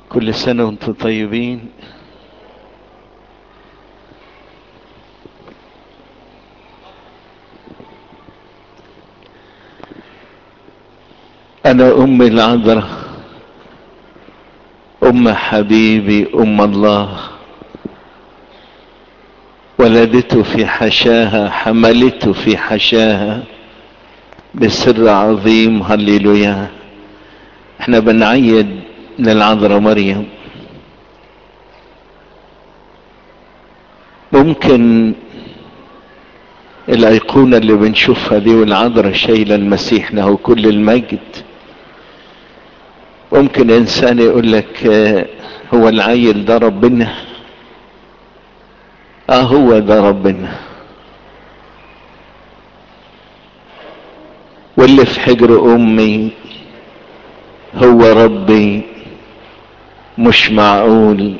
كل سنة وانتم طيبين انا ام العذراء ام حبيبي ام الله ولدته في حشاها حملته في حشاها بسر عظيم هللويا احنا بنعيد للعذراء مريم ممكن الايقونة اللي بنشوفها دي والعذراء شايلة المسيح له كل المجد ممكن انسان يقول لك هو العيل ده ربنا اه هو ده ربنا واللي في حجر امي هو ربي مش معقول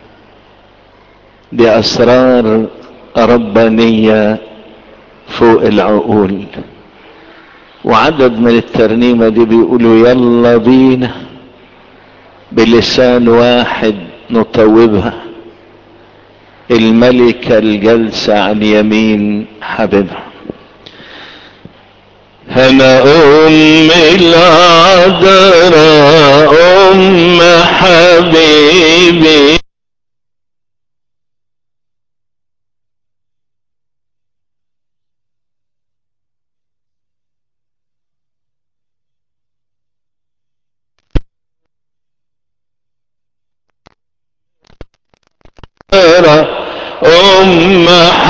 دي اسرار ربانية فوق العقول وعدد من الترنيمة دي بيقولوا يلا بينا بلسان واحد نطوبها الملكة الجلسة عن يمين حبيبها أنا أم العذراء أم حبيبي أم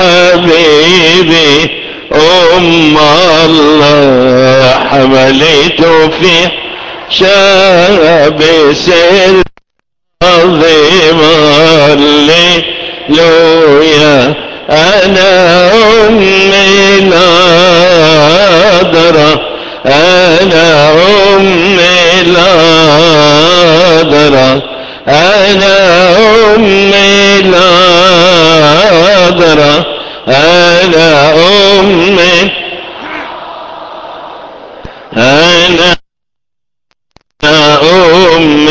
حبيبي أم الله حملته في شاب سر عظيم لويا أنا أم العذراء أنا أم العذراء أنا أم العذراء أنا أم أنا أم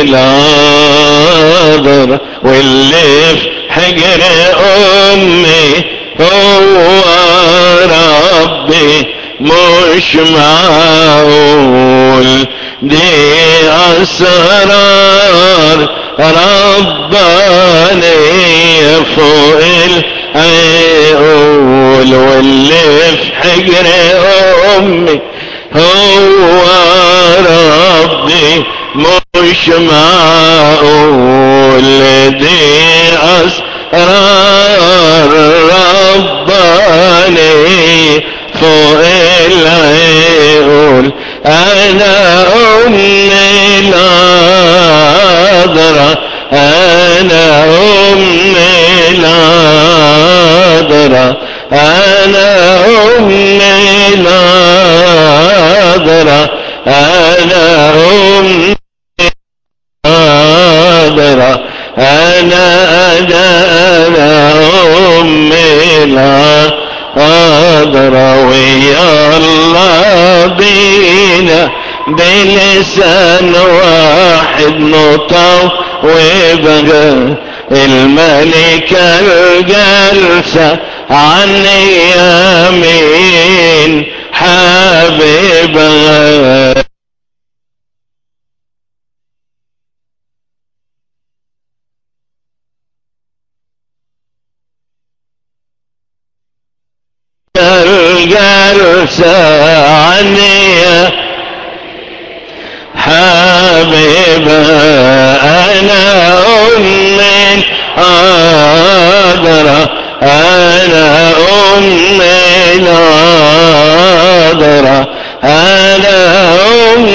العذراء واللي في حجر أمي هو ربي مش معقول دي أسرار رباني فوق العقول واللي في حجر أمي هو ربي مش معقول دي أسرار رباني فوق العقول أنا أم العذراء أنا أم العذراء أنا أم العذراء أنا أم العذراء أنا أنا أنا أم العذراء ويا الله بينا بلسان واحد نطوب وبقى الملكة الجلسة عن يمين حبيبها الجلسة عن حبيبها أنا أم العذراء أنا أم العذراء أنا أم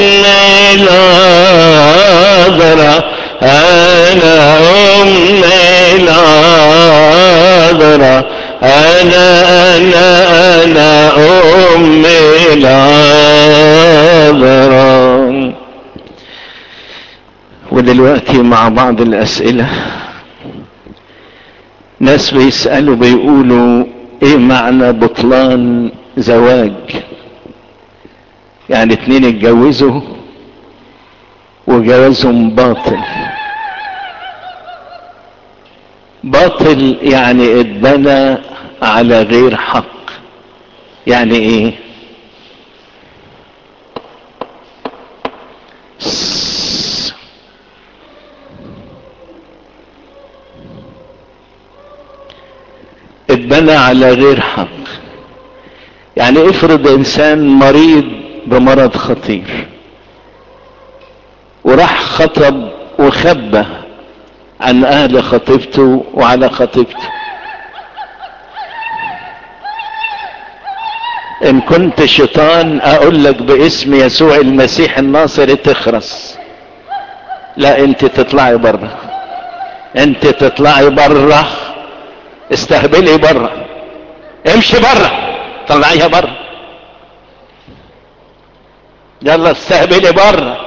العذراء أنا أم العذراء أنا أنا أنا أم العذراء ودلوقتي مع بعض الاسئلة ناس بيسألوا بيقولوا ايه معنى بطلان زواج يعني اتنين اتجوزوا وجوازهم باطل باطل يعني اتبنى على غير حق يعني ايه اتبنى على غير حق يعني افرض انسان مريض بمرض خطير وراح خطب وخبى عن اهل خطيبته وعلى خطيبته ان كنت شيطان اقول لك باسم يسوع المسيح الناصر تخرس لا انت تطلعي بره انت تطلعي بره استهبلي بره امشي بره طلعيها بره يلا استهبلي بره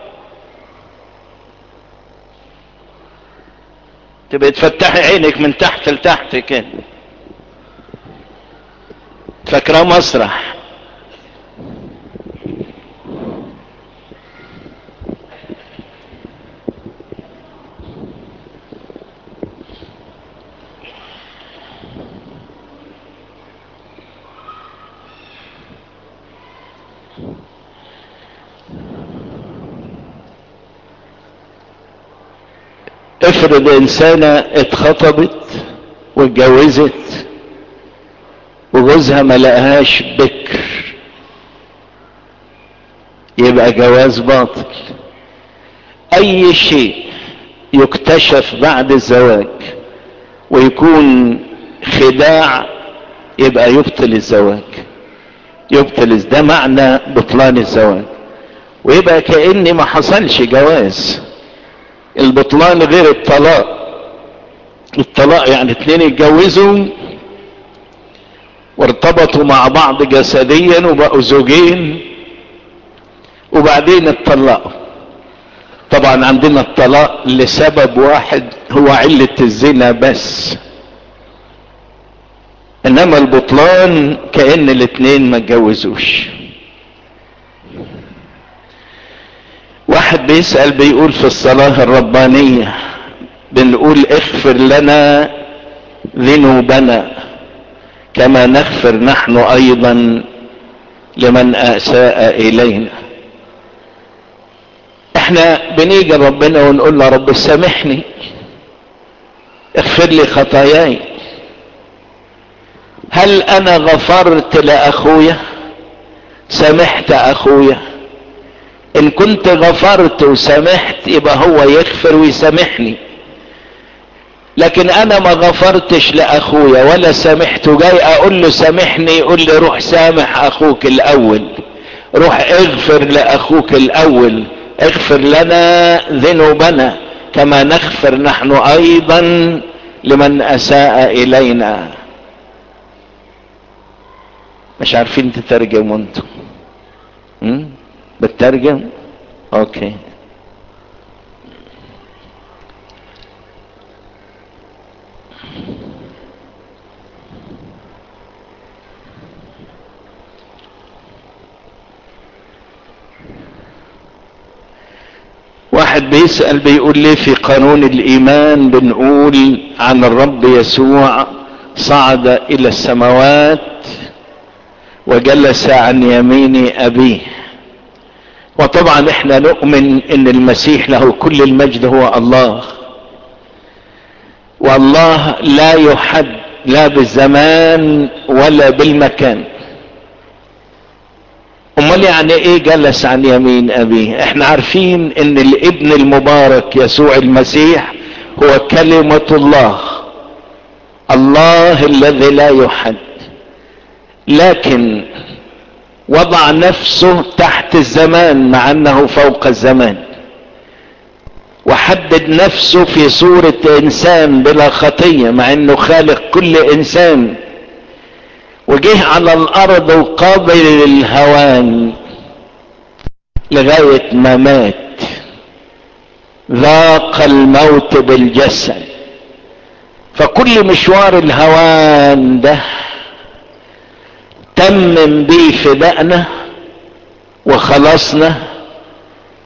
تبقى تفتحي عينك من تحت لتحت كده فاكراه مسرح افرض انسانة اتخطبت واتجوزت وجوزها ما لقاهاش بكر يبقى جواز باطل اي شيء يكتشف بعد الزواج ويكون خداع يبقى يبطل الزواج يبطل ده معنى بطلان الزواج ويبقى كأن ما حصلش جواز البطلان غير الطلاق الطلاق يعني اتنين اتجوزوا وارتبطوا مع بعض جسديا وبقوا زوجين وبعدين اتطلقوا طبعا عندنا الطلاق لسبب واحد هو علة الزنا بس انما البطلان كأن الاتنين ما اتجوزوش واحد بيسأل بيقول في الصلاة الربانية بنقول اغفر لنا ذنوبنا كما نغفر نحن ايضا لمن اساء الينا احنا بنيجي ربنا ونقول له رب سامحني اغفر لي خطاياي هل انا غفرت لاخويا سامحت اخويا ان كنت غفرت وسامحت يبقى هو يغفر ويسامحني لكن انا ما غفرتش لاخويا ولا سامحته جاي اقول له سامحني يقول لي روح سامح اخوك الاول روح اغفر لاخوك الاول اغفر لنا ذنوبنا كما نغفر نحن ايضا لمن اساء الينا مش عارفين تترجموا انتم بترجم اوكي واحد بيسأل بيقول ليه في قانون الايمان بنقول عن الرب يسوع صعد الى السماوات وجلس عن يمين ابيه وطبعا احنا نؤمن ان المسيح له كل المجد هو الله والله لا يحد لا بالزمان ولا بالمكان امال يعني ايه جلس عن يمين ابيه احنا عارفين ان الابن المبارك يسوع المسيح هو كلمة الله الله الذي لا يحد لكن وضع نفسه تحت الزمان مع انه فوق الزمان وحدد نفسه في صورة انسان بلا خطية مع انه خالق كل انسان وجه على الارض وقابل الهوان لغاية ما مات ذاق الموت بالجسد فكل مشوار الهوان ده تمم بيه فدائنا وخلصنا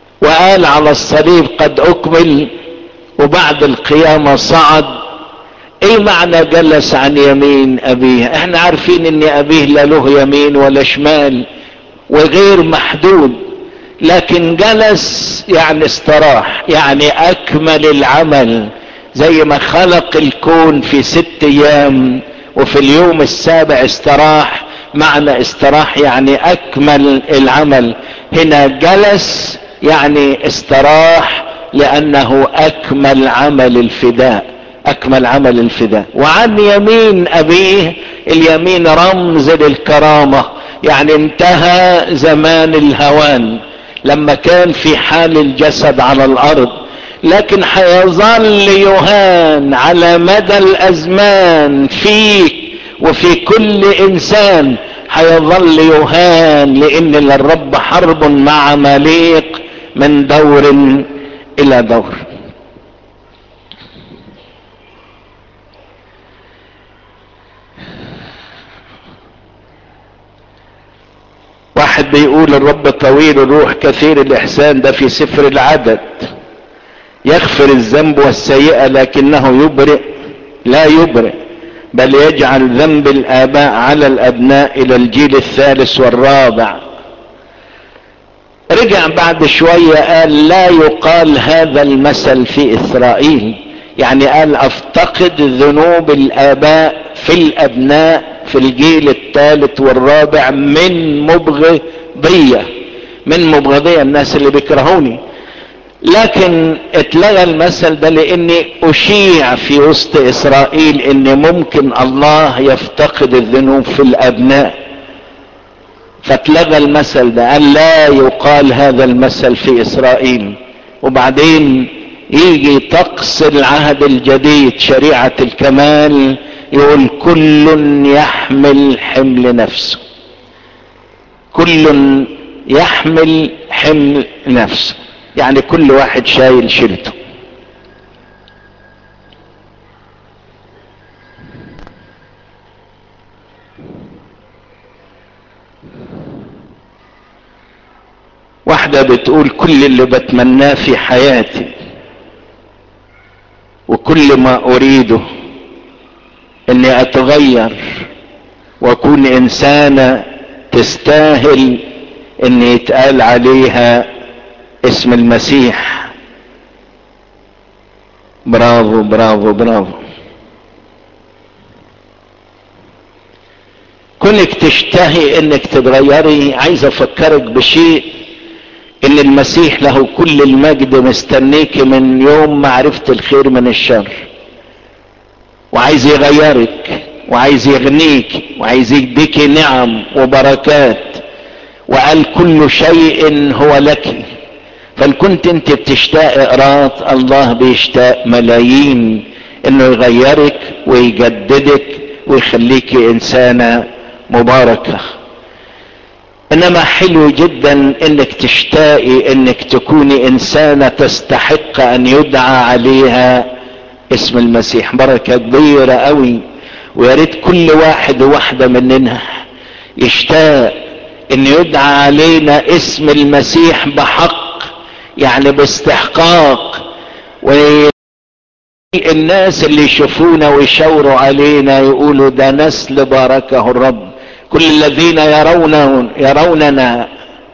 وقال على الصليب قد اكمل وبعد القيامة صعد ايه معنى جلس عن يمين ابيه احنا عارفين ان ابيه لا له يمين ولا شمال وغير محدود لكن جلس يعني استراح يعني اكمل العمل زي ما خلق الكون في ست ايام وفي اليوم السابع استراح معنى استراح يعني اكمل العمل هنا جلس يعني استراح لانه اكمل عمل الفداء اكمل عمل الفداء وعن يمين ابيه اليمين رمز للكرامة يعني انتهى زمان الهوان لما كان في حال الجسد على الارض لكن حيظل يهان على مدى الازمان فيك وفي كل انسان حيظل يهان لان للرب حرب مع مليق من دور الى دور واحد بيقول الرب طويل الروح كثير الاحسان ده في سفر العدد يغفر الذنب والسيئة لكنه يبرئ لا يبرئ بل يجعل ذنب الاباء على الابناء الى الجيل الثالث والرابع رجع بعد شوية قال لا يقال هذا المثل في اسرائيل يعني قال افتقد ذنوب الاباء في الابناء في الجيل الثالث والرابع من مبغضية من مبغضية الناس اللي بيكرهوني لكن اتلغى المثل ده لاني اشيع في وسط اسرائيل ان ممكن الله يفتقد الذنوب في الابناء فاتلغى المثل ده قال لا يقال هذا المثل في اسرائيل وبعدين يجي طقس العهد الجديد شريعة الكمال يقول كل يحمل حمل نفسه كل يحمل حمل نفسه يعني كل واحد شايل شيلته واحدة بتقول كل اللي بتمناه في حياتي وكل ما اريده اني اتغير واكون انسانة تستاهل ان يتقال عليها اسم المسيح برافو برافو برافو كونك تشتهي انك تتغيري عايز افكرك بشيء ان المسيح له كل المجد مستنيك من يوم ما عرفت الخير من الشر وعايز يغيرك وعايز يغنيك وعايز يديك نعم وبركات وقال كل شيء هو لك فان كنت انت بتشتاق اقراط الله بيشتاق ملايين انه يغيرك ويجددك ويخليك انسانة مباركة انما حلو جدا انك تشتاقي انك تكوني انسانة تستحق ان يدعى عليها اسم المسيح بركة كبيرة قوي ويا ريت كل واحد وواحدة مننا يشتاق ان يدعى علينا اسم المسيح بحق يعني باستحقاق والناس اللي يشوفونا ويشاوروا علينا يقولوا ده نسل باركه الرب كل الذين يرون يروننا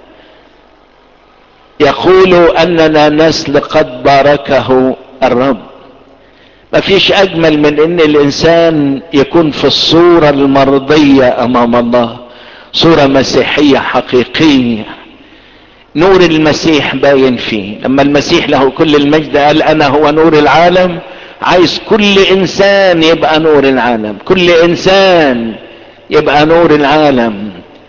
يقولوا اننا نسل قد باركه الرب ما فيش اجمل من ان الانسان يكون في الصورة المرضية امام الله صورة مسيحية حقيقية نور المسيح باين فيه لما المسيح له كل المجد قال انا هو نور العالم عايز كل انسان يبقى نور العالم كل انسان يبقى نور العالم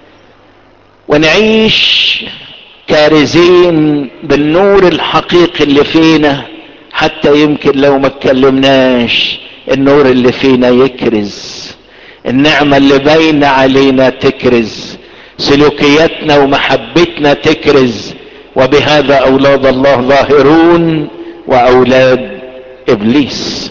ونعيش كارزين بالنور الحقيقي اللي فينا حتى يمكن لو ما اتكلمناش النور اللي فينا يكرز النعمة اللي باينة علينا تكرز سلوكياتنا ومحبتنا تكرز وبهذا اولاد الله ظاهرون واولاد ابليس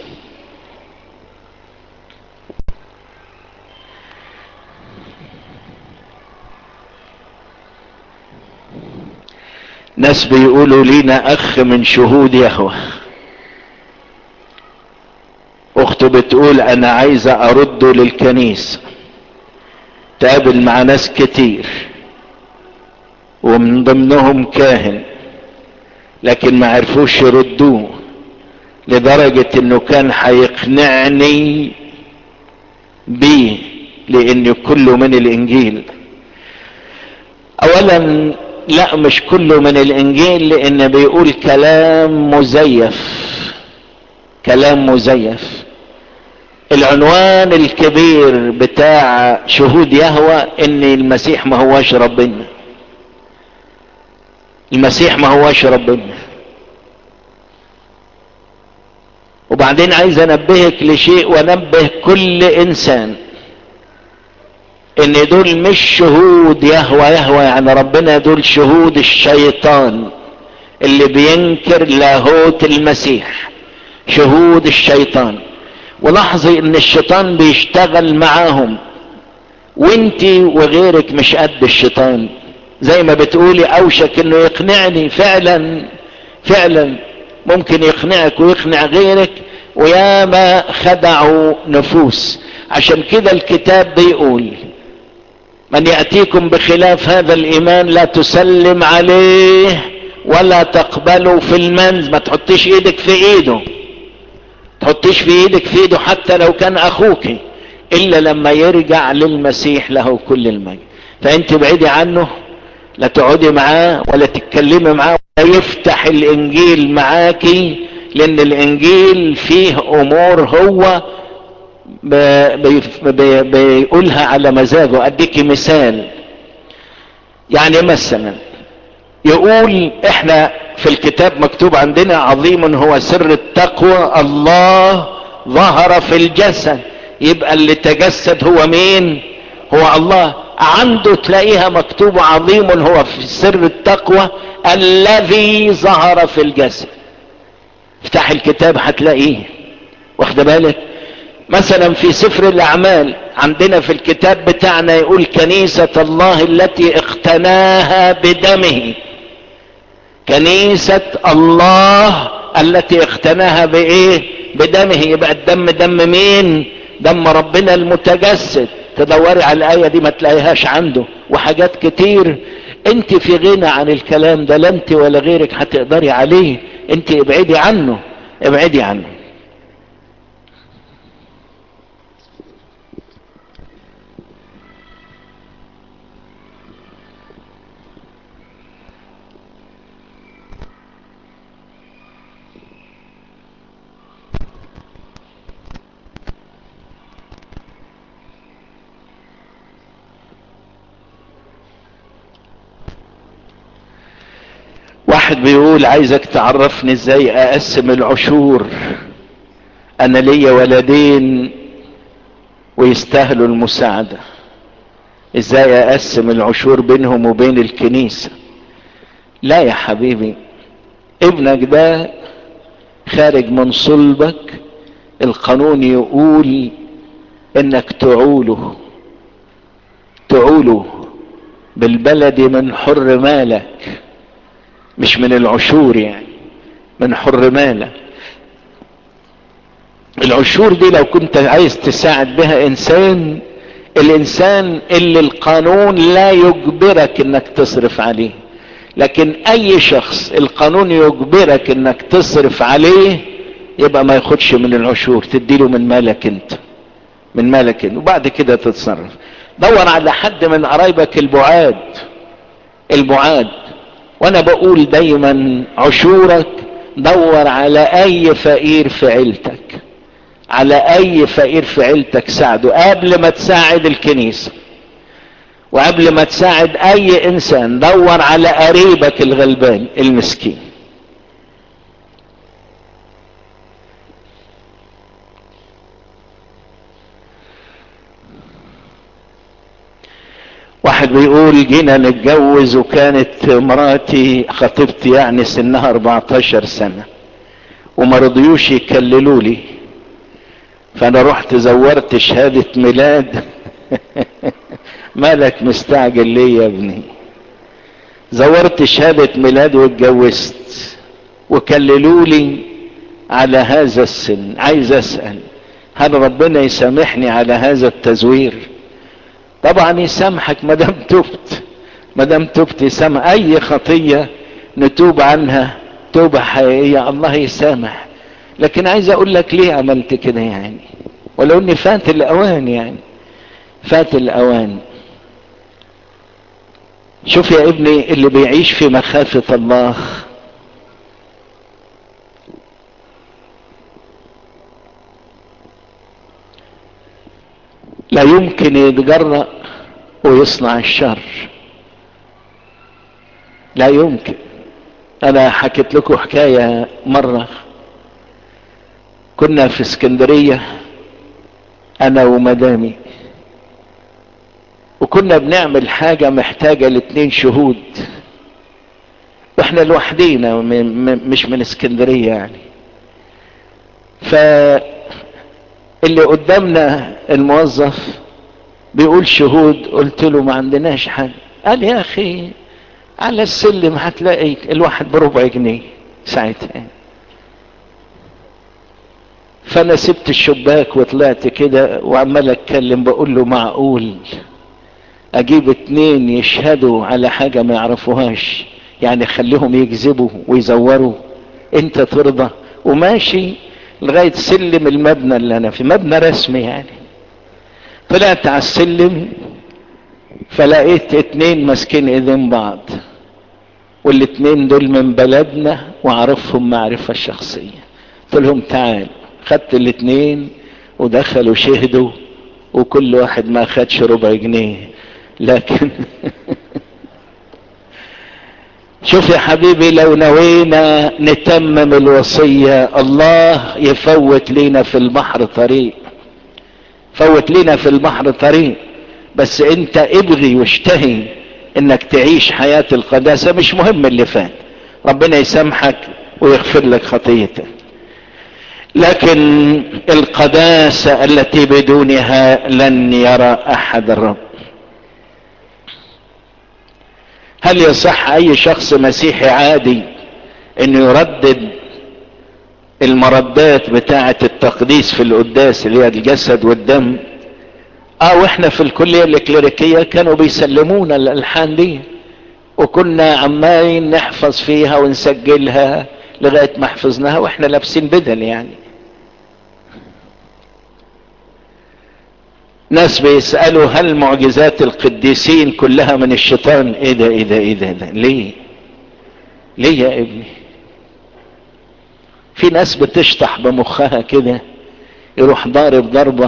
ناس بيقولوا لينا اخ من شهود يهوه اخت اخته بتقول انا عايزة ارده للكنيسة تقابل مع ناس كتير ومن ضمنهم كاهن لكن ما عرفوش يردوه لدرجة انه كان هيقنعني بيه لان كله من الانجيل اولا لا مش كله من الانجيل لان بيقول كلام مزيف كلام مزيف العنوان الكبير بتاع شهود يهوى ان المسيح ما هواش ربنا المسيح ما هواش ربنا وبعدين عايز انبهك لشيء وانبه كل انسان ان دول مش شهود يهوى يهوى يعني ربنا دول شهود الشيطان اللي بينكر لاهوت المسيح شهود الشيطان ولاحظي ان الشيطان بيشتغل معاهم وانتي وغيرك مش قد الشيطان زي ما بتقولي اوشك انه يقنعني فعلا فعلا ممكن يقنعك ويقنع غيرك وياما خدعوا نفوس عشان كده الكتاب بيقول من يأتيكم بخلاف هذا الإيمان لا تسلم عليه ولا تقبله في المنز ما تحطيش ايدك في ايده تحطيش في ايدك في ايده حتى لو كان اخوك الا لما يرجع للمسيح له كل المجد فانت بعيدي عنه لا تقعدي معاه ولا تتكلمي معاه ولا يفتح الانجيل معاكي لان الانجيل فيه امور هو بيقولها على مزاجه اديكي مثال يعني مثلا يقول احنا في الكتاب مكتوب عندنا عظيم هو سر التقوى الله ظهر في الجسد يبقى اللي تجسد هو مين هو الله عنده تلاقيها مكتوب عظيم هو في سر التقوى الذي ظهر في الجسد افتح الكتاب هتلاقيه واخد بالك مثلا في سفر الاعمال عندنا في الكتاب بتاعنا يقول كنيسة الله التي اقتناها بدمه كنيسة الله التي اقتناها بايه بدمه يبقى الدم دم مين دم ربنا المتجسد تدوري على الايه دي ما تلاقيهاش عنده وحاجات كتير انت في غنى عن الكلام ده لا انت ولا غيرك هتقدري عليه انت ابعدي عنه ابعدي عنه واحد بيقول عايزك تعرفني ازاي اقسم العشور انا ليا ولدين ويستاهلوا المساعدة ازاي اقسم العشور بينهم وبين الكنيسة لا يا حبيبي ابنك ده خارج من صلبك القانون يقول انك تعوله تعوله بالبلد من حر مالك مش من العشور يعني من حر مالك العشور دي لو كنت عايز تساعد بها انسان الانسان اللي القانون لا يجبرك انك تصرف عليه لكن اي شخص القانون يجبرك انك تصرف عليه يبقى ما ياخدش من العشور تديله من مالك انت من مالك انت وبعد كده تتصرف دور على حد من قرايبك البعاد البعاد وانا بقول دايما عشورك دور على اي فقير في عيلتك على اي فقير في عيلتك ساعده قبل ما تساعد الكنيسة وقبل ما تساعد اي انسان دور على قريبك الغلبان المسكين واحد بيقول جينا نتجوز وكانت مراتي خطيبتي يعني سنها 14 سنة وما رضيوش يكللوا لي فانا رحت زورت شهادة ميلاد مالك مستعجل ليه يا ابني زورت شهادة ميلاد واتجوزت وكللوا لي على هذا السن عايز اسأل هل ربنا يسامحني على هذا التزوير طبعا يسامحك ما دام تبت ما دام تبت يسامح اي خطيه نتوب عنها توبه حقيقيه الله يسامح لكن عايز اقول لك ليه عملت كده يعني ولو اني فات الاوان يعني فات الاوان شوف يا ابني اللي بيعيش في مخافه الله لا يمكن يتجرأ ويصنع الشر لا يمكن انا حكيت لكم حكاية مرة كنا في اسكندرية انا ومدامي وكنا بنعمل حاجة محتاجة لاتنين شهود واحنا لوحدينا مش من اسكندرية يعني فاللي قدامنا الموظف بيقول شهود قلت له ما عندناش حاجة قال يا اخي على السلم هتلاقي الواحد بربع جنيه ساعتها فانا سبت الشباك وطلعت كده وعمال اتكلم بقول له معقول اجيب اتنين يشهدوا على حاجة ما يعرفوهاش يعني خليهم يكذبوا ويزوروا انت ترضى وماشي لغاية سلم المبنى اللي انا في مبنى رسمي يعني طلعت على السلم فلقيت اتنين ماسكين ايدين بعض والاتنين دول من بلدنا واعرفهم معرفة شخصية قلت لهم تعال خدت الاتنين ودخلوا شهدوا وكل واحد ما خدش ربع جنيه لكن شوف يا حبيبي لو نوينا نتمم الوصية الله يفوت لينا في البحر طريق فوت لينا في البحر طريق بس انت ابغي واشتهي انك تعيش حياة القداسة مش مهم اللي فات ربنا يسامحك ويغفر لك خطيتك لكن القداسة التي بدونها لن يرى احد الرب هل يصح اي شخص مسيحي عادي انه يردد المردات بتاعة التقديس في القداس اللي هي الجسد والدم اه واحنا في الكلية الكليريكية كانوا بيسلمونا الالحان دي وكنا عمالين نحفظ فيها ونسجلها لغاية ما حفظناها واحنا لابسين بدل يعني ناس بيسألوا هل معجزات القديسين كلها من الشيطان ايه ده ايه ده ايه ده, ده ليه ليه يا ابني في ناس بتشطح بمخها كده يروح ضارب ضربة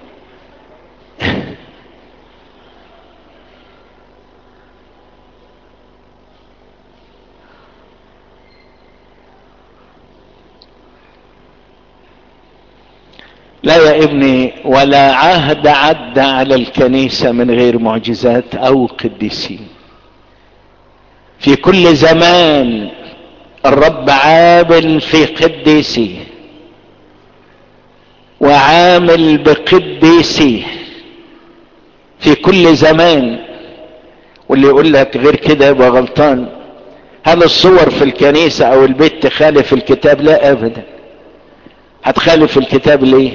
لا يا ابني ولا عهد عد على الكنيسة من غير معجزات او قديسين في كل زمان الرب عامل في قديسيه وعامل بقديسيه في كل زمان واللي يقول لك غير كده يبقى غلطان هل الصور في الكنيسة او البيت تخالف الكتاب لا ابدا هتخالف الكتاب ليه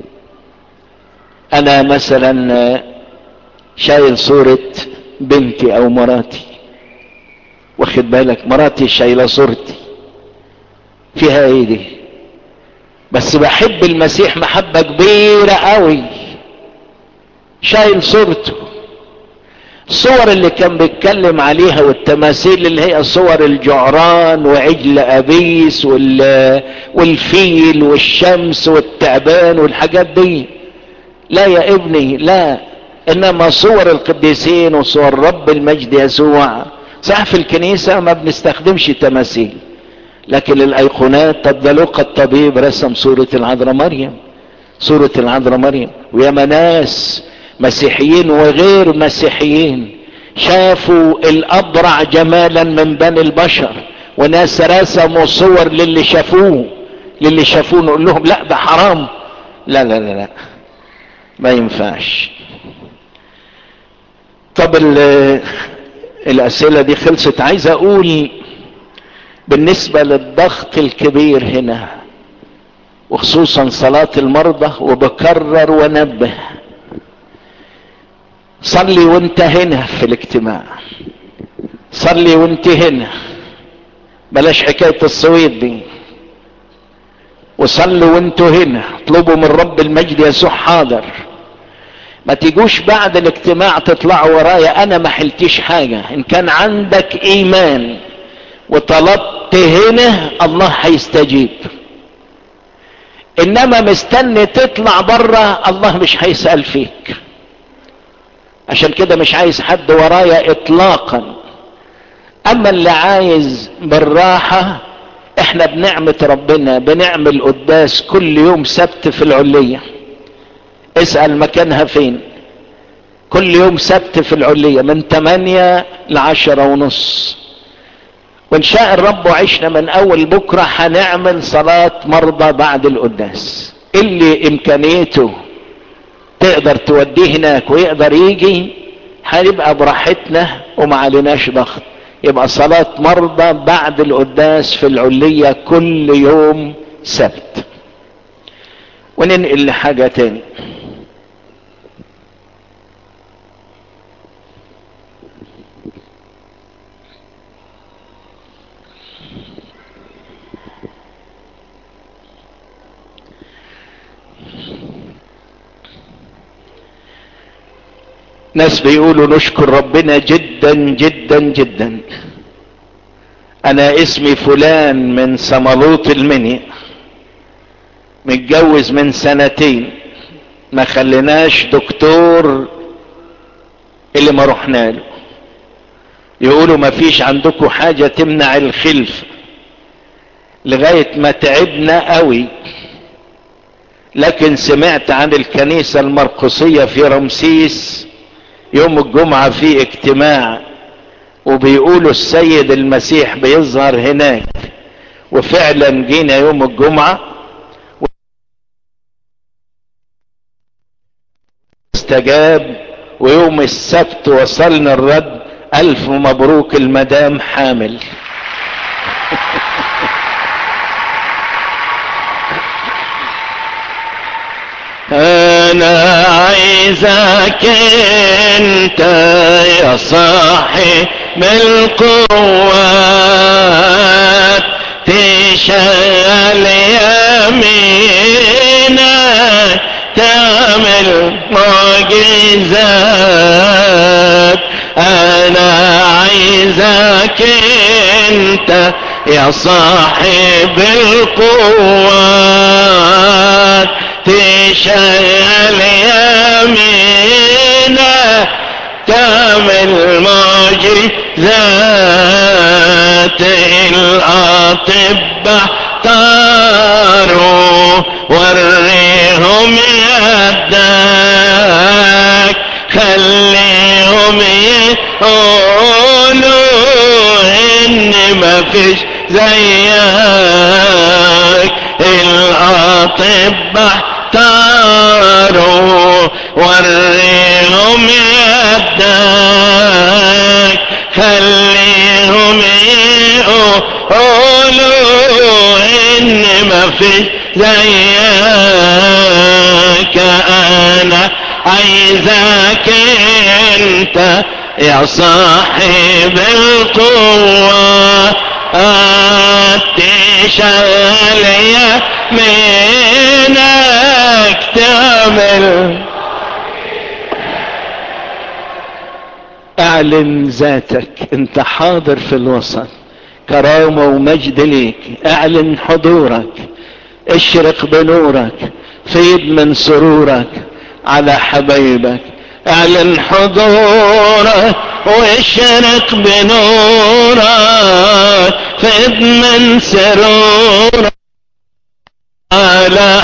انا مثلا شايل صورة بنتي او مراتي واخد بالك مراتي شايلة صورتي فيها ايه دي بس بحب المسيح محبة كبيرة قوي شايل صورته الصور اللي كان بيتكلم عليها والتماثيل اللي هي صور الجعران وعجل ابيس والفيل والشمس والتعبان والحاجات دي لا يا ابني لا انما صور القديسين وصور رب المجد يسوع صح في الكنيسة ما بنستخدمش تماثيل لكن الايقونات طب ده لوقا الطبيب رسم صورة العذراء مريم صورة العذراء مريم ويا ناس مسيحيين وغير مسيحيين شافوا الابرع جمالا من بني البشر وناس رسموا صور للي شافوه للي شافوه نقول لهم لا ده حرام لا لا لا لا ما ينفعش طب الاسئله دي خلصت عايز اقول بالنسبه للضغط الكبير هنا وخصوصا صلاة المرضى وبكرر ونبه صلي وانت هنا في الاجتماع صلي وانت هنا بلاش حكاية الصويت دي وصلوا وانتوا هنا اطلبوا من رب المجد يسوع حاضر ما تيجوش بعد الاجتماع تطلعوا ورايا انا ما حلتيش حاجة ان كان عندك ايمان وطلبت هنا الله هيستجيب انما مستني تطلع بره الله مش هيسأل فيك عشان كده مش عايز حد ورايا اطلاقا اما اللي عايز بالراحة احنا بنعمة ربنا بنعمل قداس كل يوم سبت في العلية اسأل مكانها فين كل يوم سبت في العلية من 8 لعشرة ونص وان شاء الرب وعشنا من اول بكرة هنعمل صلاة مرضى بعد القداس اللي امكانيته تقدر توديه هناك ويقدر يجي هنبقى براحتنا وما عليناش ضغط يبقى صلاة مرضى بعد القداس في العلية كل يوم سبت وننقل لحاجة تاني ناس بيقولوا نشكر ربنا جدا جدا جدا انا اسمي فلان من سملوط المني متجوز من سنتين ما خليناش دكتور اللي ما رحنا له يقولوا ما فيش عندكم حاجة تمنع الخلف لغاية ما تعبنا قوي لكن سمعت عن الكنيسة المرقسية في رمسيس يوم الجمعة في اجتماع وبيقولوا السيد المسيح بيظهر هناك وفعلا جينا يوم الجمعة استجاب ويوم السبت وصلنا الرد الف مبروك المدام حامل انا عايزك انت يا صاحي بالقوات تشغل يمينك تعمل معجزات انا عايزك انت يا صاحب القوات تشغل يمينك تعمل معجزات الاطباء طاروا وريهم يدك خليهم يقولوا ان ما فيش زيك الاطباء طاروا وريهم يدك خليهم يقولوا ان ما فيش زيك انا عايزك انت يا صاحب القوة تشغل يمينك تعمل اعلن ذاتك انت حاضر في الوسط كرامة ومجد ليك اعلن حضورك اشرق بنورك فيض من سرورك على حبايبك اعلن حضورك واشرق بنورك فيض من سرورك على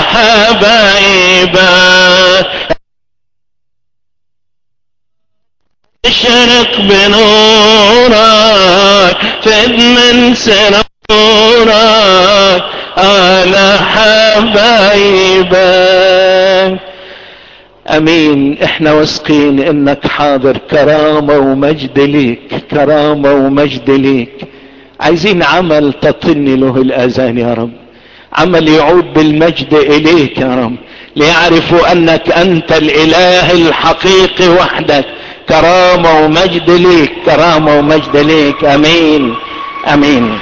حبايبك اشرق بنورك فد من سرورك على حبايبك امين احنا واثقين انك حاضر كرامة ومجد ليك كرامة ومجد ليك عايزين عمل تطن له الاذان يا رب عمل يعود بالمجد اليك يا رب ليعرفوا انك انت الاله الحقيقي وحدك كرامة ومجد ليك كرامة ومجد ليك امين امين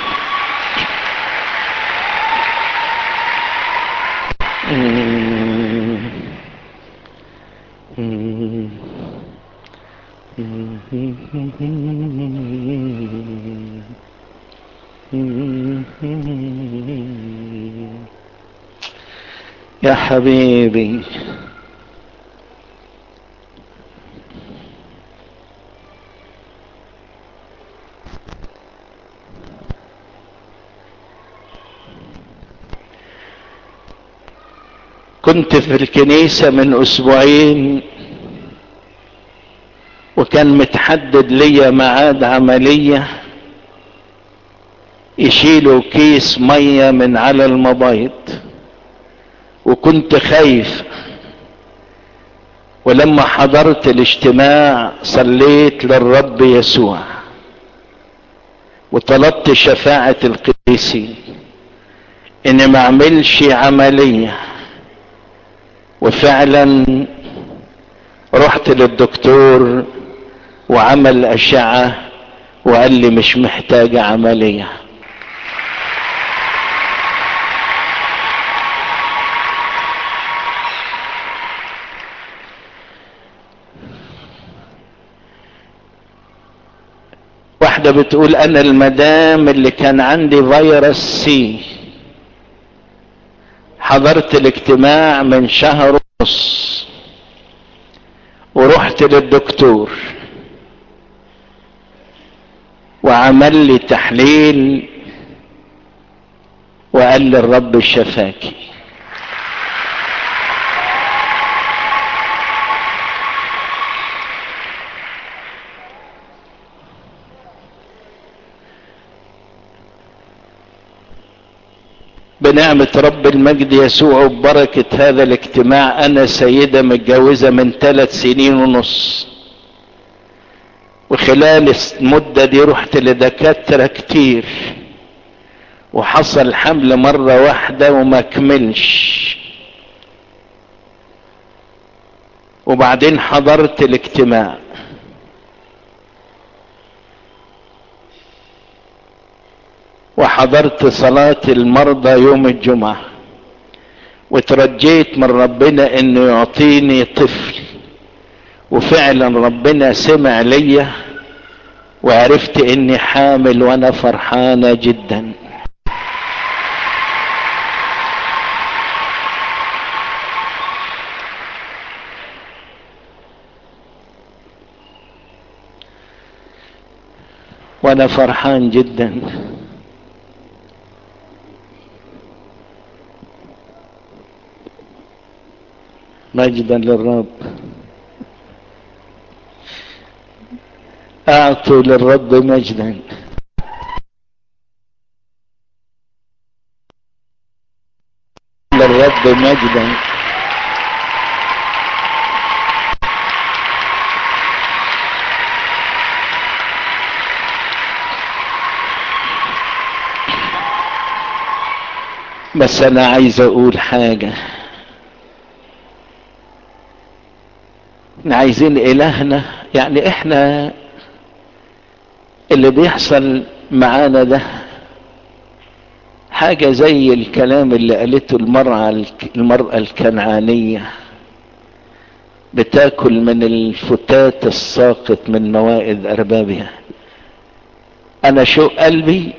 يا حبيبي كنت في الكنيسة من اسبوعين وكان متحدد ليا ميعاد عملية يشيلوا كيس مية من على المبيض وكنت خايف ولما حضرت الاجتماع صليت للرب يسوع وطلبت شفاعة القديسين اني ما اعملش عملية وفعلا رحت للدكتور وعمل اشعة وقال لي مش محتاجة عملية واحدة بتقول انا المدام اللي كان عندي فيروس سي حضرت الاجتماع من شهر ونص ورحت للدكتور وعمل لي تحليل وقال لي الرب شفاكي بنعمة رب المجد يسوع وبركة هذا الاجتماع انا سيدة متجوزة من ثلاث سنين ونص وخلال المدة دي رحت لدكاترة كتير وحصل حمل مرة واحدة وما كملش وبعدين حضرت الاجتماع وحضرت صلاة المرضى يوم الجمعة وترجيت من ربنا انه يعطيني طفل وفعلا ربنا سمع ليا وعرفت اني حامل وانا فرحانة جدا وانا فرحان جدا مجدا للرب اعطوا للرب مجدا للرب مجدا بس انا عايز اقول حاجه احنا عايزين الهنا يعني احنا اللي بيحصل معانا ده حاجة زي الكلام اللي قالته المرأة المرأة الكنعانية بتاكل من الفتات الساقط من موائد اربابها انا شو قلبي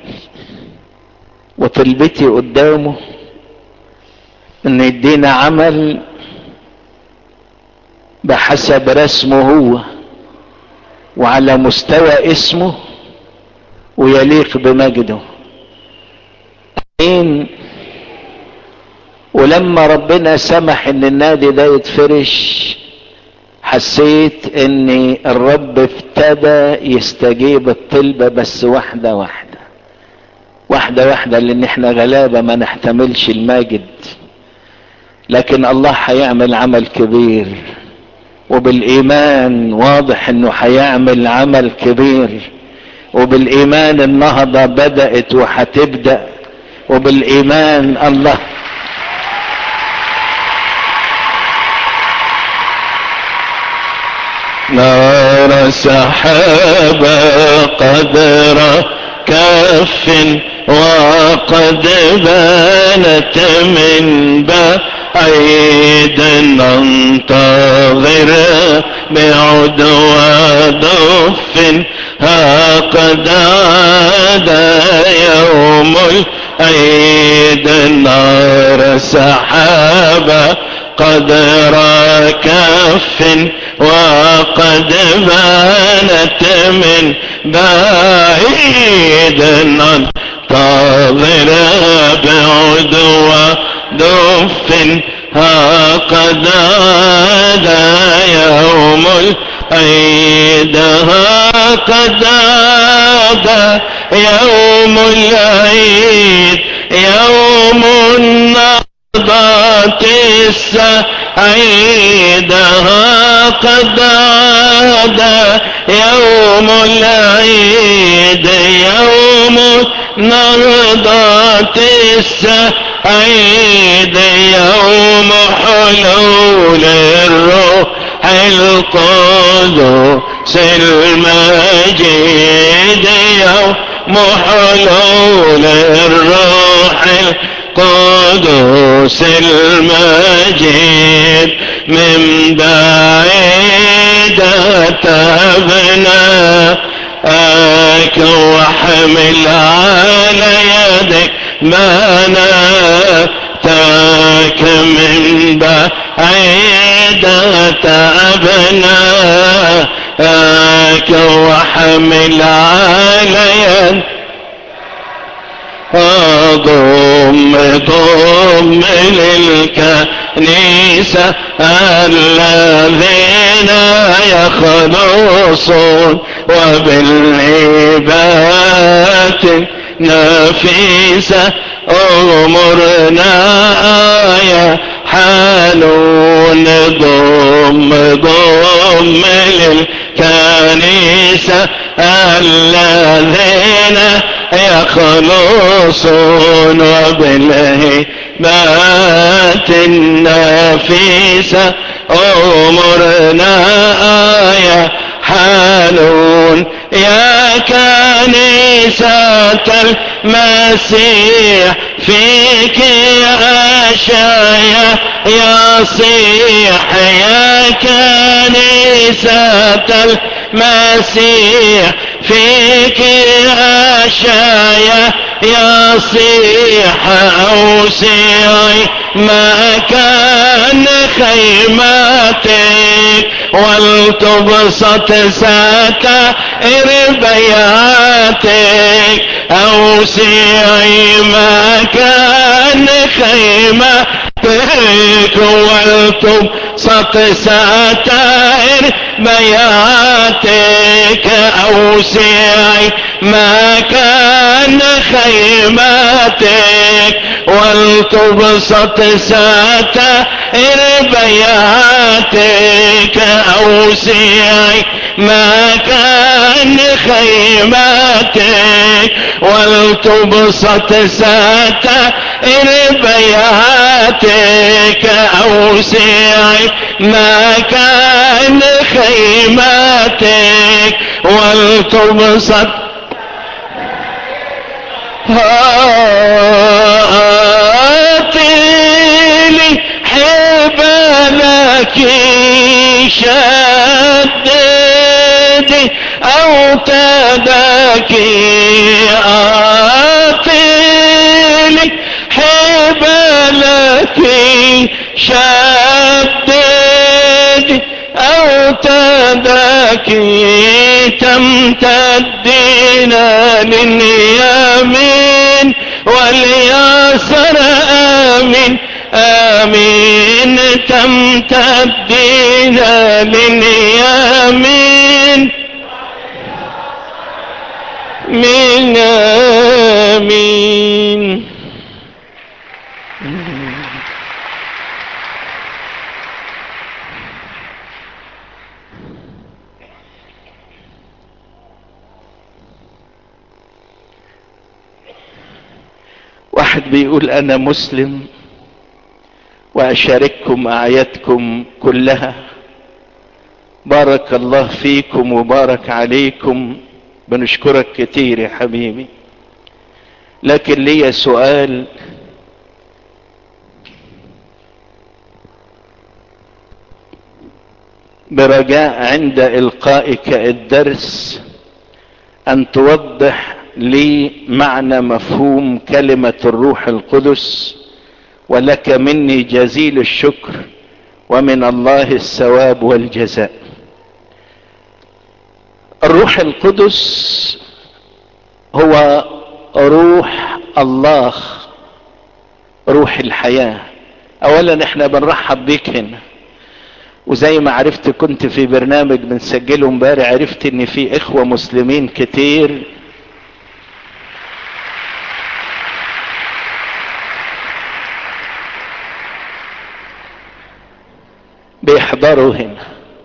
وطلبتي قدامه ان يدينا عمل بحسب رسمه هو وعلى مستوى اسمه ويليق بمجده امين ولما ربنا سمح ان النادي ده يتفرش حسيت ان الرب ابتدى يستجيب الطلبة بس واحدة واحدة واحدة واحدة لان احنا غلابة ما نحتملش الماجد لكن الله هيعمل عمل كبير وبالايمان واضح انه هيعمل عمل كبير وبالايمان النهضة بدأت وهتبدأ وبالايمان الله نار سحابة قدر كف وقد بانت من بعيد ننتظر بعد ودف ها قد عاد يوم العيد نار سحابة قدر كف وقد بانت من بعيد ننتظر بعد ودف ها قد عاد يوم العيد ها قد عاد يوم العيد يوم النهضة السعيد ها قد عاد يوم العيد يوم النهضة السعيد يوم حلول الروح القدس المجيد يوم حلول الروح القدس المجيد من بعيد تبنى أك وحمل على يدك ما ناتاك من بعيد أبناك وحمل على يدك ضم ضم للكنيسة الذين يخلصون وبالعبات نفيسة أمرنا يا حنون ضم ضم للكنيسة الذين يخلصون وبالهبات النفيسة أمرنا يا حنون يا كنيسة المسيح فيك يا أشايا يصيح يا كنيسة المسيح فيك يا أشايا يصيح أوسعي مكان خيمتك ولتبسط ستائر بياتك أوسعي مكان خيمتك ولتبسط ستائر بياتك أوسعي مكان خيمتك ولتبسط ستائر بياتك أوسعي مكان خيمتك ولتبسط ستائر بياتك أوسعي مكان خيمتك ولتبسط هاتلي حبلك شددي او تدكي آتلي حبلك شددي او تدكي تمتدين لليمين واليسر آمين آمين تمتدين لليمين من آمين واحد بيقول انا مسلم واشارككم اعيادكم كلها بارك الله فيكم وبارك عليكم بنشكرك كتير يا حبيبي لكن ليا سؤال برجاء عند القائك الدرس ان توضح لي معنى مفهوم كلمة الروح القدس ولك مني جزيل الشكر ومن الله الثواب والجزاء الروح القدس هو روح الله روح الحياة اولا احنا بنرحب بيك هنا وزي ما عرفت كنت في برنامج بنسجله امبارح عرفت ان في اخوة مسلمين كتير بيحضروا هنا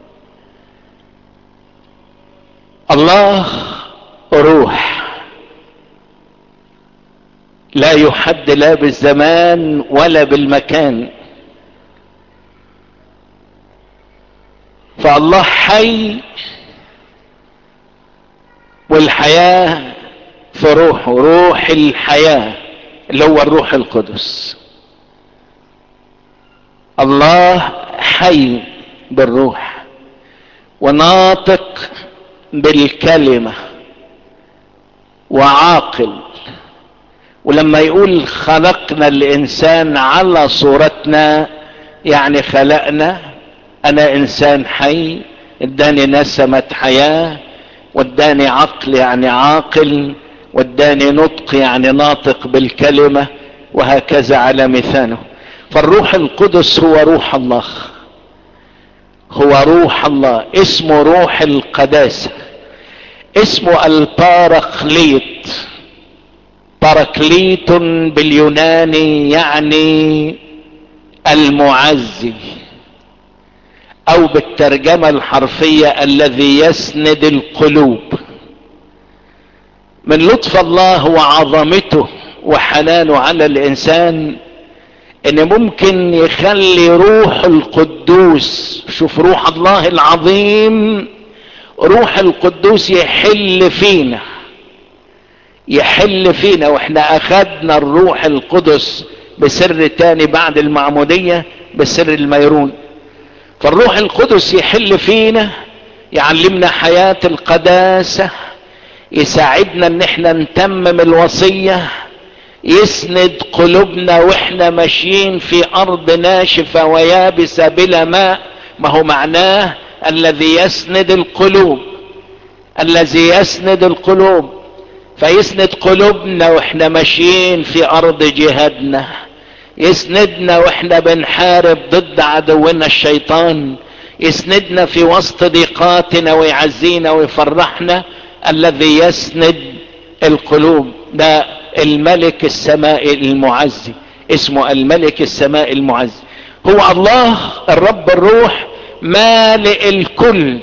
الله روح لا يحد لا بالزمان ولا بالمكان فالله حي والحياة في روحه روح الحياة اللي هو الروح القدس الله حي بالروح وناطق بالكلمة وعاقل ولما يقول خلقنا الانسان على صورتنا يعني خلقنا انا انسان حي اداني نسمة حياة واداني عقل يعني عاقل واداني نطق يعني ناطق بالكلمة وهكذا على مثاله فالروح القدس هو روح الله هو روح الله اسمه روح القداسة اسمه البارخليط باراكليت باليوناني يعني المعزي او بالترجمة الحرفية الذي يسند القلوب من لطف الله وعظمته وحنانه على الانسان ان ممكن يخلي روح القدوس شوف روح الله العظيم روح القدوس يحل فينا يحل فينا واحنا اخدنا الروح القدس بسر تاني بعد المعمودية بسر الميرون فالروح القدس يحل فينا يعلمنا حياة القداسة يساعدنا ان احنا نتمم الوصية يسند قلوبنا واحنا ماشيين في ارض ناشفة ويابسة بلا ماء ما هو معناه الذي يسند القلوب الذي يسند القلوب فيسند قلوبنا واحنا ماشيين في ارض جهادنا يسندنا واحنا بنحارب ضد عدونا الشيطان يسندنا في وسط ضيقاتنا ويعزينا ويفرحنا الذي يسند القلوب ده الملك السماء المعزي اسمه الملك السماء المعزي هو الله الرب الروح مالئ الكل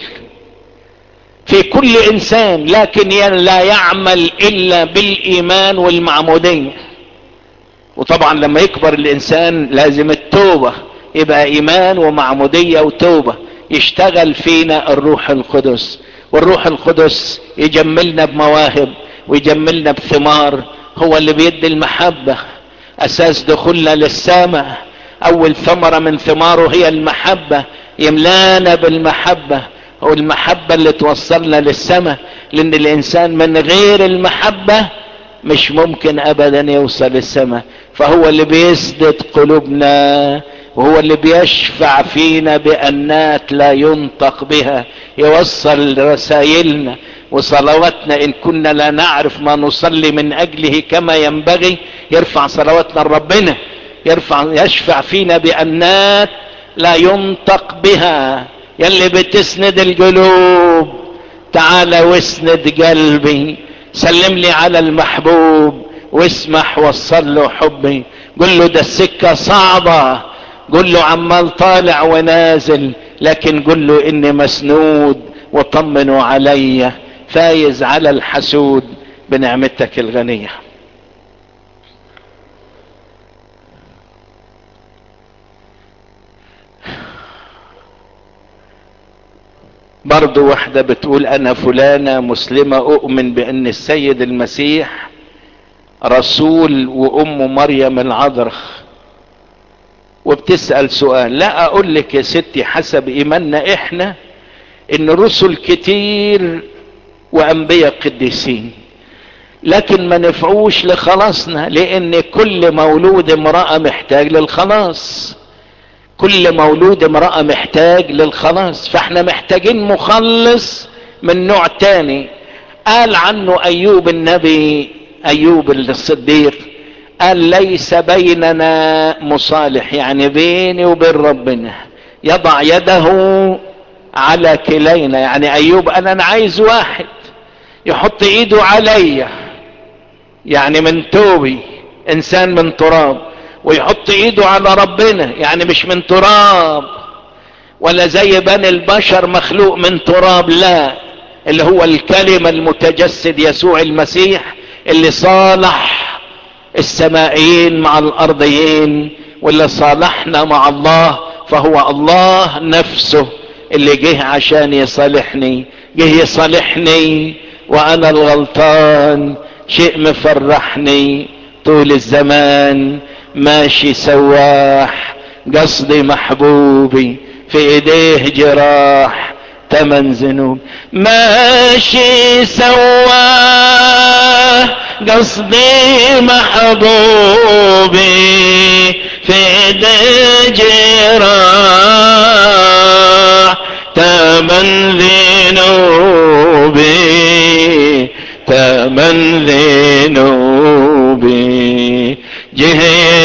في كل انسان لكن لا يعمل الا بالايمان والمعمودية وطبعا لما يكبر الانسان لازم التوبة يبقى ايمان ومعمودية وتوبة يشتغل فينا الروح القدس والروح القدس يجملنا بمواهب ويجملنا بثمار هو اللي بيدي المحبة اساس دخولنا للسماء اول ثمرة من ثماره هي المحبة يملانا بالمحبة والمحبة اللي توصلنا للسماء لان الانسان من غير المحبة مش ممكن ابدا يوصل للسماء فهو اللي بيسدد قلوبنا وهو اللي بيشفع فينا بأنات لا ينطق بها يوصل رسائلنا وصلواتنا ان كنا لا نعرف ما نصلي من اجله كما ينبغي يرفع صلواتنا لربنا يرفع يشفع فينا بأنات لا ينطق بها يلي بتسند القلوب تعال واسند قلبي سلم لي على المحبوب واسمح وصل له حبي قل له ده السكة صعبة قل له عمال طالع ونازل لكن قل له اني مسنود وطمنوا علي فايز على الحسود بنعمتك الغنية برضو واحدة بتقول انا فلانة مسلمة اؤمن بان السيد المسيح رسول وام مريم العذراء وبتسأل سؤال لا اقول لك يا ستي حسب ايماننا احنا ان رسل كتير وانبياء قديسين لكن ما نفعوش لخلاصنا لان كل مولود امرأة محتاج للخلاص كل مولود امرأة محتاج للخلاص فاحنا محتاجين مخلص من نوع تاني قال عنه ايوب النبي ايوب الصديق قال ليس بيننا مصالح يعني بيني وبين ربنا يضع يده على كلينا يعني ايوب انا, أنا عايز واحد يحط ايده عليا يعني من توبي انسان من تراب ويحط ايده على ربنا يعني مش من تراب ولا زي بني البشر مخلوق من تراب لا اللي هو الكلمة المتجسد يسوع المسيح اللي صالح السمائيين مع الارضيين واللي صالحنا مع الله فهو الله نفسه اللي جه عشان يصالحني جه يصالحني وانا الغلطان شيء مفرحني طول الزمان ماشي سواح قصدي محبوبي في ايديه جراح تمن ذنوب ماشي سواح قصدي محبوبي في ايديه جراح تمن ذنوبي تمن ذنوبي جه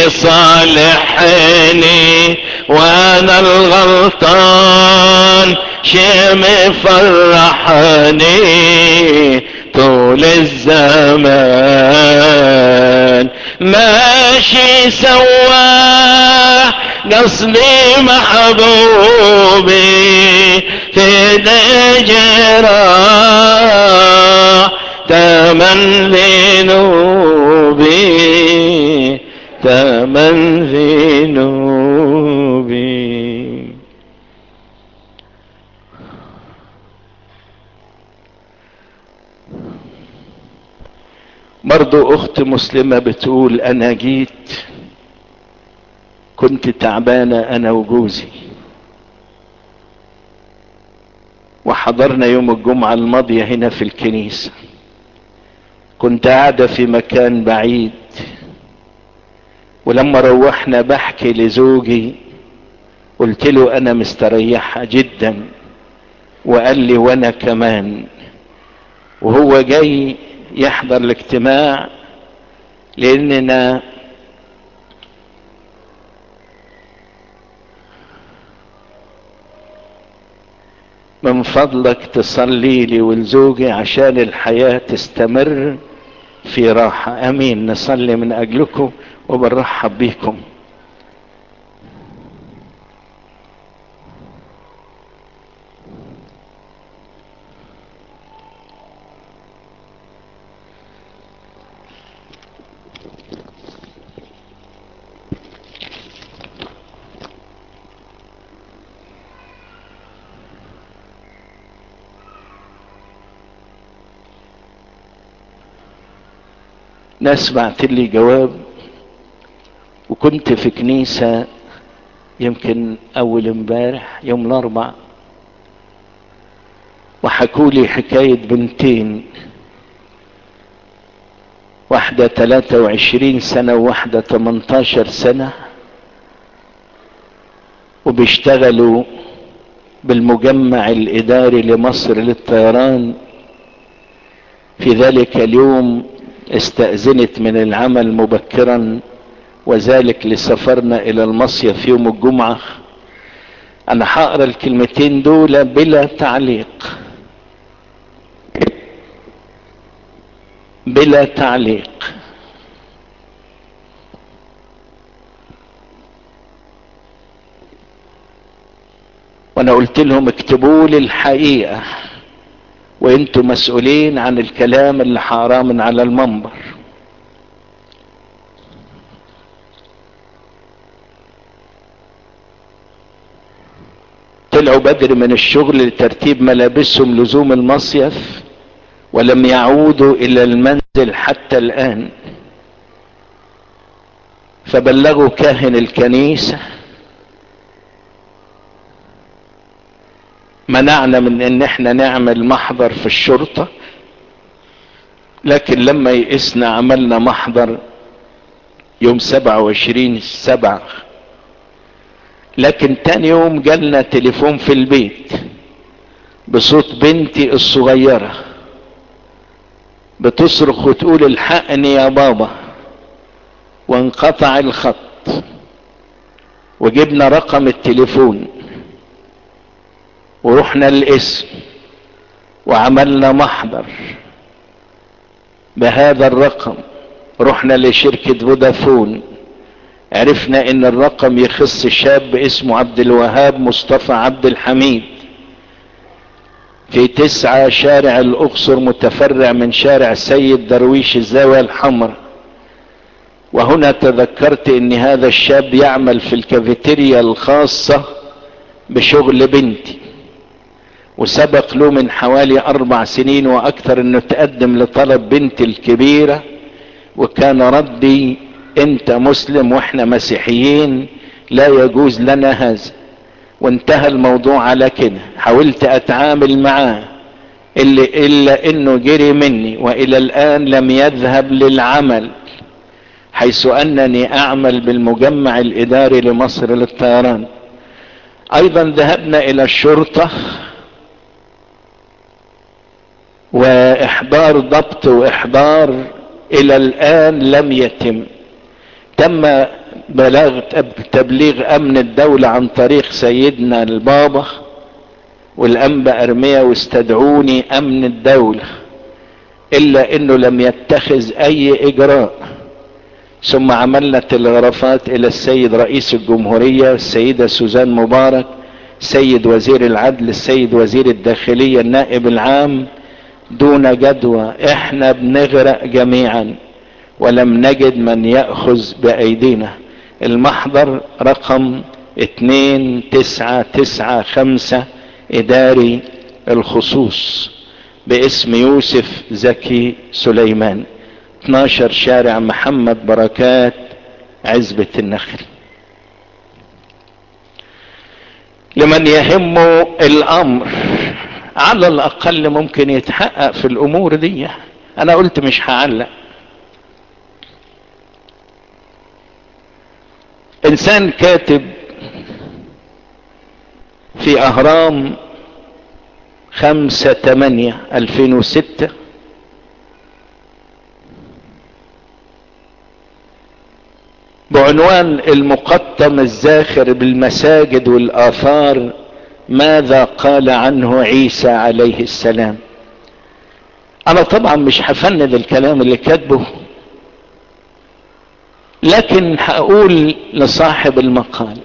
صالحني وانا الغلطان شي مفرحني طول الزمان ماشي سواه قصدي محبوبي في دجرة تمن ذنوبي تمن ذنوبي برضو اخت مسلمة بتقول انا جيت كنت تعبانة انا وجوزي وحضرنا يوم الجمعة الماضية هنا في الكنيسة كنت قاعدة في مكان بعيد ولما روحنا بحكي لزوجي قلت له انا مستريحة جدا وقال لي وانا كمان وهو جاي يحضر الاجتماع لاننا من فضلك تصلي لي ولزوجي عشان الحياة تستمر في راحة امين نصلي من اجلكم وبنرحب بيكم ناس بعت لي جواب وكنت في كنيسة يمكن اول امبارح يوم الاربع وحكوا لي حكاية بنتين واحدة 23 سنة وواحدة 18 سنة وبيشتغلوا بالمجمع الاداري لمصر للطيران في ذلك اليوم استأذنت من العمل مبكرا وذلك لسفرنا الى المصيف يوم الجمعة انا هقرا الكلمتين دول بلا تعليق بلا تعليق وانا قلت لهم اكتبوا لي الحقيقة وانتم مسؤولين عن الكلام اللي حاراه من على المنبر طلعوا بدري من الشغل لترتيب ملابسهم لزوم المصيف ولم يعودوا الى المنزل حتى الان فبلغوا كاهن الكنيسة منعنا من ان احنا نعمل محضر في الشرطة لكن لما يئسنا عملنا محضر يوم سبعة وعشرين سبعة لكن تاني يوم جالنا تليفون في البيت بصوت بنتي الصغيرة بتصرخ وتقول الحقني يا بابا وانقطع الخط وجبنا رقم التليفون ورحنا الاسم وعملنا محضر بهذا الرقم رحنا لشركة فودافون عرفنا ان الرقم يخص شاب اسمه عبد الوهاب مصطفى عبد الحميد في تسعة شارع الاقصر متفرع من شارع سيد درويش الزاوية الحمراء وهنا تذكرت ان هذا الشاب يعمل في الكافيتيريا الخاصة بشغل بنتي وسبق له من حوالي اربع سنين واكثر انه تقدم لطلب بنتي الكبيرة وكان ردي انت مسلم واحنا مسيحيين لا يجوز لنا هذا وانتهى الموضوع على كده حاولت اتعامل معاه اللي الا انه جري مني والى الان لم يذهب للعمل حيث انني اعمل بالمجمع الاداري لمصر للطيران ايضا ذهبنا الى الشرطة واحضار ضبط واحضار الى الان لم يتم تم بلاغ تبليغ امن الدولة عن طريق سيدنا البابا والانبا ارميا واستدعوني امن الدولة الا انه لم يتخذ اي اجراء ثم عملنا تلغرافات الى السيد رئيس الجمهورية السيدة سوزان مبارك سيد وزير العدل السيد وزير الداخلية النائب العام دون جدوى احنا بنغرق جميعا ولم نجد من يأخذ بأيدينا المحضر رقم اتنين تسعة تسعة خمسة اداري الخصوص باسم يوسف زكي سليمان 12 شارع محمد بركات عزبة النخل لمن يهمه الامر على الاقل ممكن يتحقق في الامور دي انا قلت مش هعلق انسان كاتب في اهرام خمسة تمانية الفين وستة بعنوان المقطم الزاخر بالمساجد والاثار ماذا قال عنه عيسى عليه السلام انا طبعا مش هفند الكلام اللي كاتبه لكن هقول لصاحب المقال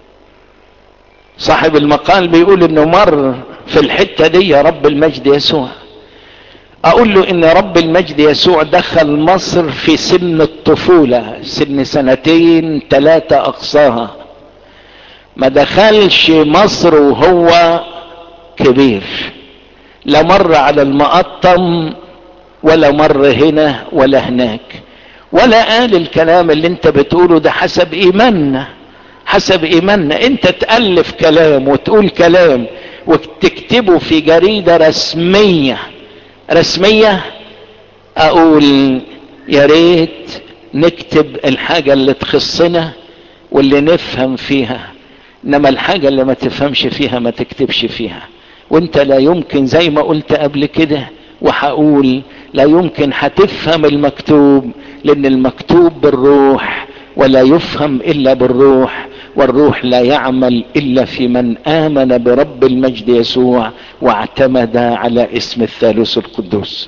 صاحب المقال بيقول انه مر في الحتة دي يا رب المجد يسوع اقول له ان رب المجد يسوع دخل مصر في سن الطفولة سن سنتين ثلاثة اقصاها ما دخلش مصر وهو كبير لا مر على المقطم ولا مر هنا ولا هناك ولا قال الكلام اللي انت بتقوله ده حسب ايماننا حسب ايماننا انت تألف كلام وتقول كلام وتكتبه في جريدة رسمية رسمية اقول يا ريت نكتب الحاجة اللي تخصنا واللي نفهم فيها انما الحاجة اللي ما تفهمش فيها ما تكتبش فيها وانت لا يمكن زي ما قلت قبل كده وهقول لا يمكن هتفهم المكتوب لان المكتوب بالروح ولا يفهم الا بالروح والروح لا يعمل الا في من امن برب المجد يسوع واعتمد على اسم الثالوث القدوس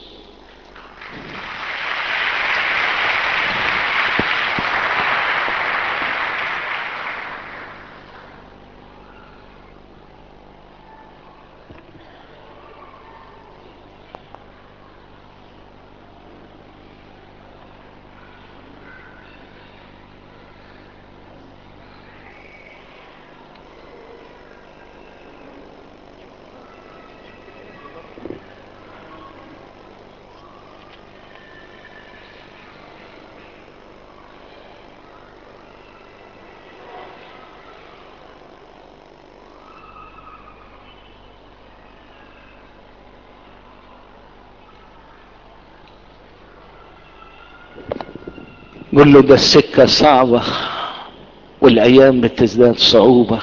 قل له ده السكة صعبة والايام بتزداد صعوبة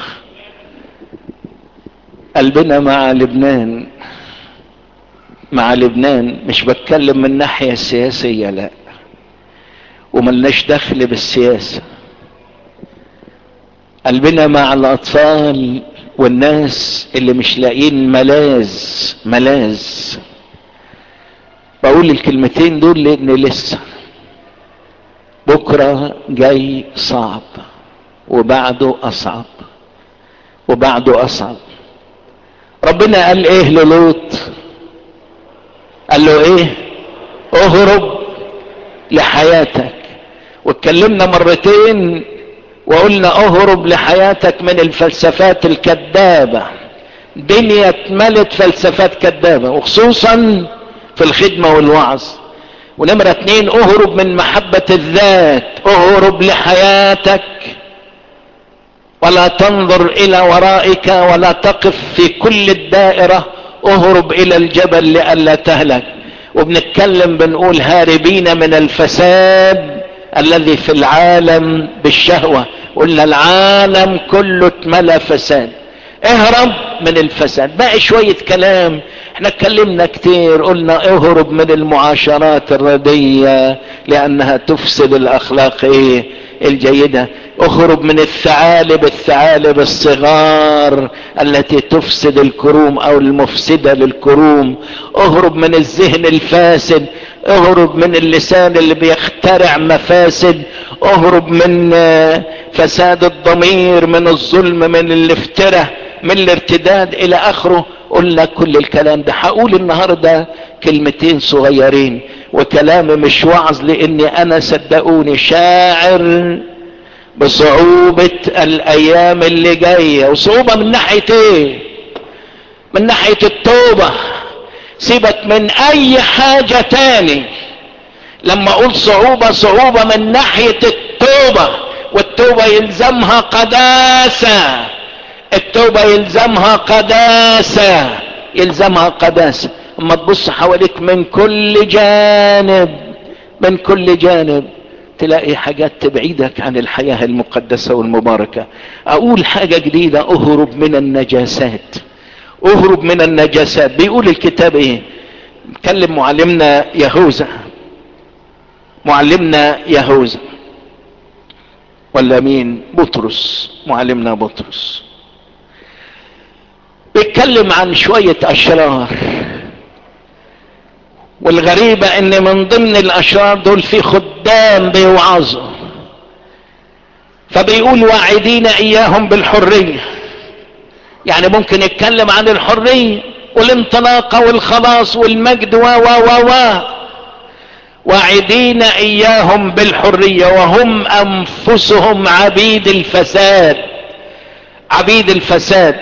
قلبنا مع لبنان مع لبنان مش بتكلم من الناحية السياسية لا وملناش دخل بالسياسة قلبنا مع الاطفال والناس اللي مش لاقيين ملاذ ملاذ بقول الكلمتين دول لان لسه بكرة جاي صعب وبعده اصعب وبعده اصعب ربنا قال ايه للوط قال له ايه اهرب لحياتك واتكلمنا مرتين وقلنا اهرب لحياتك من الفلسفات الكذابة دنيا اتملت فلسفات كذابة وخصوصا في الخدمة والوعظ ونمرة اتنين اهرب من محبة الذات اهرب لحياتك ولا تنظر الى ورائك ولا تقف في كل الدائرة اهرب الى الجبل لئلا تهلك وبنتكلم بنقول هاربين من الفساد الذي في العالم بالشهوة قلنا العالم كله اتملى فساد اهرب من الفساد باقي شوية كلام احنا اتكلمنا كتير قلنا اهرب من المعاشرات الردية لانها تفسد الاخلاق ايه الجيدة اهرب من الثعالب الثعالب الصغار التي تفسد الكروم او المفسدة للكروم اهرب من الذهن الفاسد اهرب من اللسان اللي بيخترع مفاسد اهرب من فساد الضمير من الظلم من الافتراء من الارتداد الى اخره قلنا كل الكلام ده هقول النهارده كلمتين صغيرين وكلامي مش وعظ لاني انا صدقوني شاعر بصعوبة الايام اللي جاية وصعوبة من ناحية ايه من ناحية التوبة سيبك من اي حاجة تاني لما اقول صعوبة صعوبة من ناحية التوبة والتوبة يلزمها قداسة التوبة يلزمها قداسة يلزمها قداسة اما تبص حواليك من كل جانب من كل جانب تلاقي حاجات تبعدك عن الحياة المقدسة والمباركة اقول حاجة جديدة اهرب من النجاسات اهرب من النجاسات بيقول الكتاب ايه كلم معلمنا يهوذا معلمنا يهوذا ولا مين بطرس معلمنا بطرس بيتكلم عن شوية اشرار والغريبة ان من ضمن الاشرار دول في خدام بيوعظوا فبيقول واعدين اياهم بالحرية يعني ممكن يتكلم عن الحرية والانطلاقة والخلاص والمجد و و و و واعدين اياهم بالحرية وهم انفسهم عبيد الفساد عبيد الفساد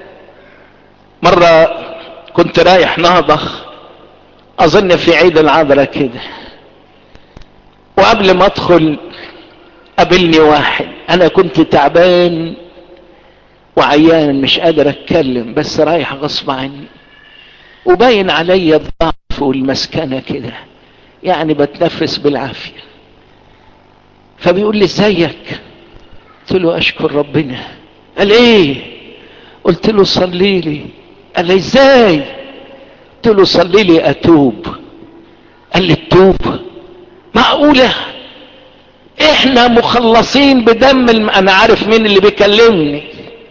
مرة كنت رايح ناضخ اظن في عيد العذراء كده وقبل ما ادخل قابلني واحد انا كنت تعبان وعيان مش قادر اتكلم بس رايح غصب عني وباين عليا الضعف والمسكنة كده يعني بتنفس بالعافية فبيقول لي ازيك قلت له اشكر ربنا قال ايه قلت له صلي لي قال لي ازاي قلت له صلي لي اتوب قال لي التوب معقولة احنا مخلصين بدم الم... انا عارف مين اللي بيكلمني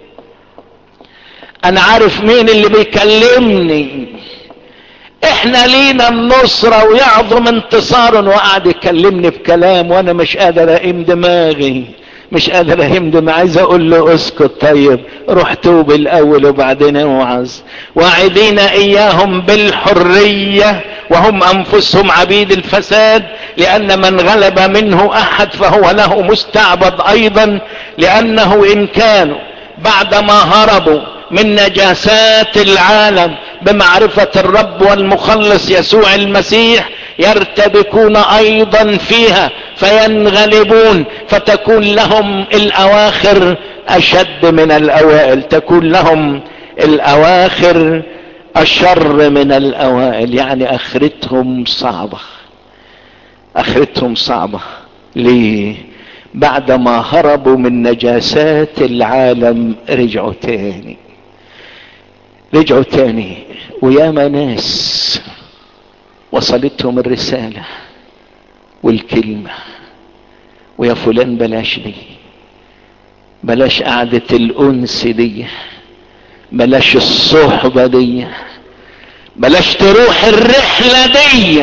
انا عارف مين اللي بيكلمني احنا لينا النصرة ويعظم انتصار وقعد يكلمني بكلام وانا مش قادر اقيم دماغي مش قادر اهم دماغي عايز اقول له اسكت طيب روح توب الاول وبعدين اوعظ واعدين اياهم بالحرية وهم انفسهم عبيد الفساد لان من غلب منه احد فهو له مستعبد ايضا لانه ان كانوا بعدما هربوا من نجاسات العالم بمعرفة الرب والمخلص يسوع المسيح يرتبكون ايضا فيها فينغلبون فتكون لهم الاواخر اشد من الاوائل تكون لهم الاواخر اشر من الاوائل يعني اخرتهم صعبة اخرتهم صعبة ليه بعدما هربوا من نجاسات العالم رجعوا تاني رجعوا تاني وياما ناس وصلتهم الرسالة والكلمة ويا فلان بلاش دي بلاش قعدة الأنس دي بلاش الصحبة دي بلاش تروح الرحلة دي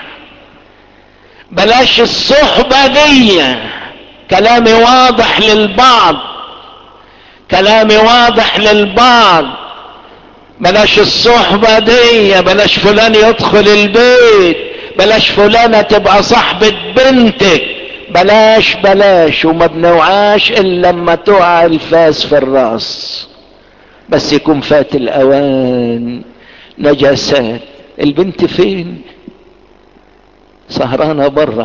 بلاش الصحبة دي كلامي واضح للبعض كلامي واضح للبعض بلاش الصحبة دي بلاش فلان يدخل البيت بلاش فلانة تبقى صاحبة بنتك بلاش بلاش وما بنوعاش الا لما تقع الفاس في الراس بس يكون فات الاوان نجاسات البنت فين سهرانة بره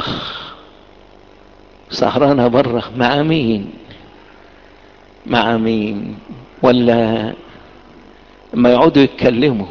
سهرانة بره مع مين مع مين ولا ما يقعدوا يتكلموا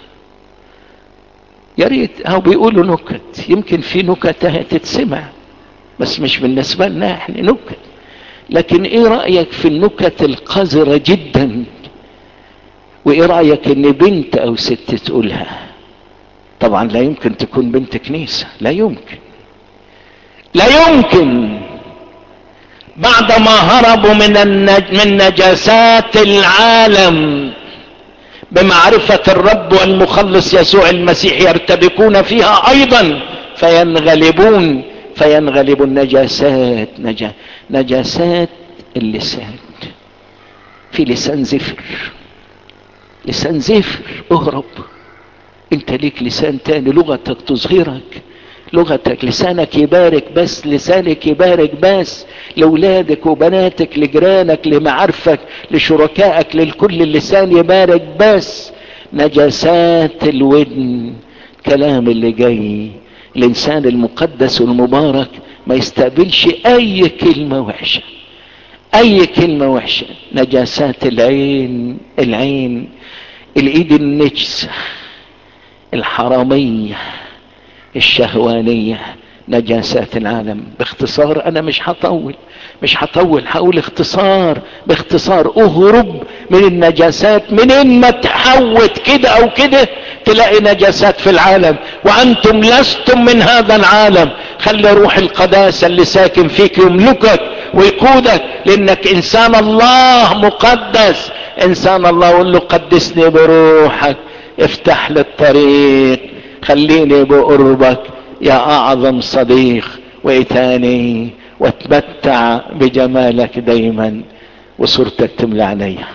يا ريت او بيقولوا نكت يمكن في نكت تتسمع بس مش بالنسبة لنا احنا نكت لكن ايه رأيك في النكت القذرة جدا وايه رأيك ان بنت او ست تقولها طبعا لا يمكن تكون بنت كنيسة لا يمكن لا يمكن بعدما هربوا من النج... من نجاسات العالم بمعرفة الرب والمخلص يسوع المسيح يرتبكون فيها ايضا فينغلبون فينغلب النجاسات نجا... نجاسات اللسان في لسان زفر لسان زفر اهرب انت ليك لسان تاني لغتك تظهرك لغتك لسانك يبارك بس لسانك يبارك بس لولادك وبناتك لجيرانك لمعارفك لشركائك للكل اللسان يبارك بس نجاسات الودن كلام اللي جاي الانسان المقدس والمبارك ما يستقبلش اي كلمة وحشة اي كلمة وحشة نجاسات العين العين الايد النجسة الحرامية الشهوانية نجاسات العالم باختصار انا مش هطول مش هطول هقول اختصار باختصار اهرب من النجاسات منين ما تحوت كده او كده تلاقي نجاسات في العالم وانتم لستم من هذا العالم خلي روح القداسة اللي ساكن فيك يملكك ويقودك لانك انسان الله مقدس انسان الله قول له قدسني بروحك افتح لي الطريق خليني بقربك يا اعظم صديق وايه تاني واتمتع بجمالك دايما وصورتك تملى عليا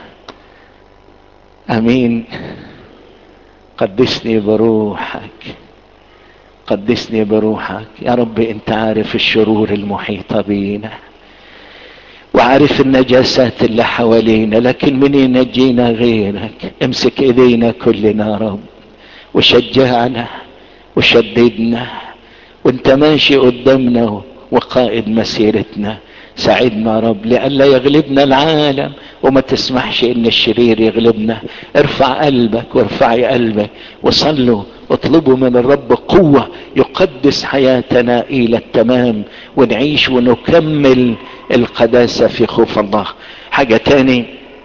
امين قدسني بروحك قدسني بروحك يا رب انت عارف الشرور المحيطة بينا وعارف النجاسات اللي حوالينا لكن من ينجينا غيرك امسك ايدينا كلنا يا رب وشجعنا وشددنا وانت ماشي قدامنا وقائد مسيرتنا ساعدنا يا رب لئلا يغلبنا العالم وما تسمحش ان الشرير يغلبنا ارفع قلبك وارفعي قلبك وصلوا اطلبوا من الرب قوة يقدس حياتنا الى التمام ونعيش ونكمل القداسة في خوف الله حاجة تاني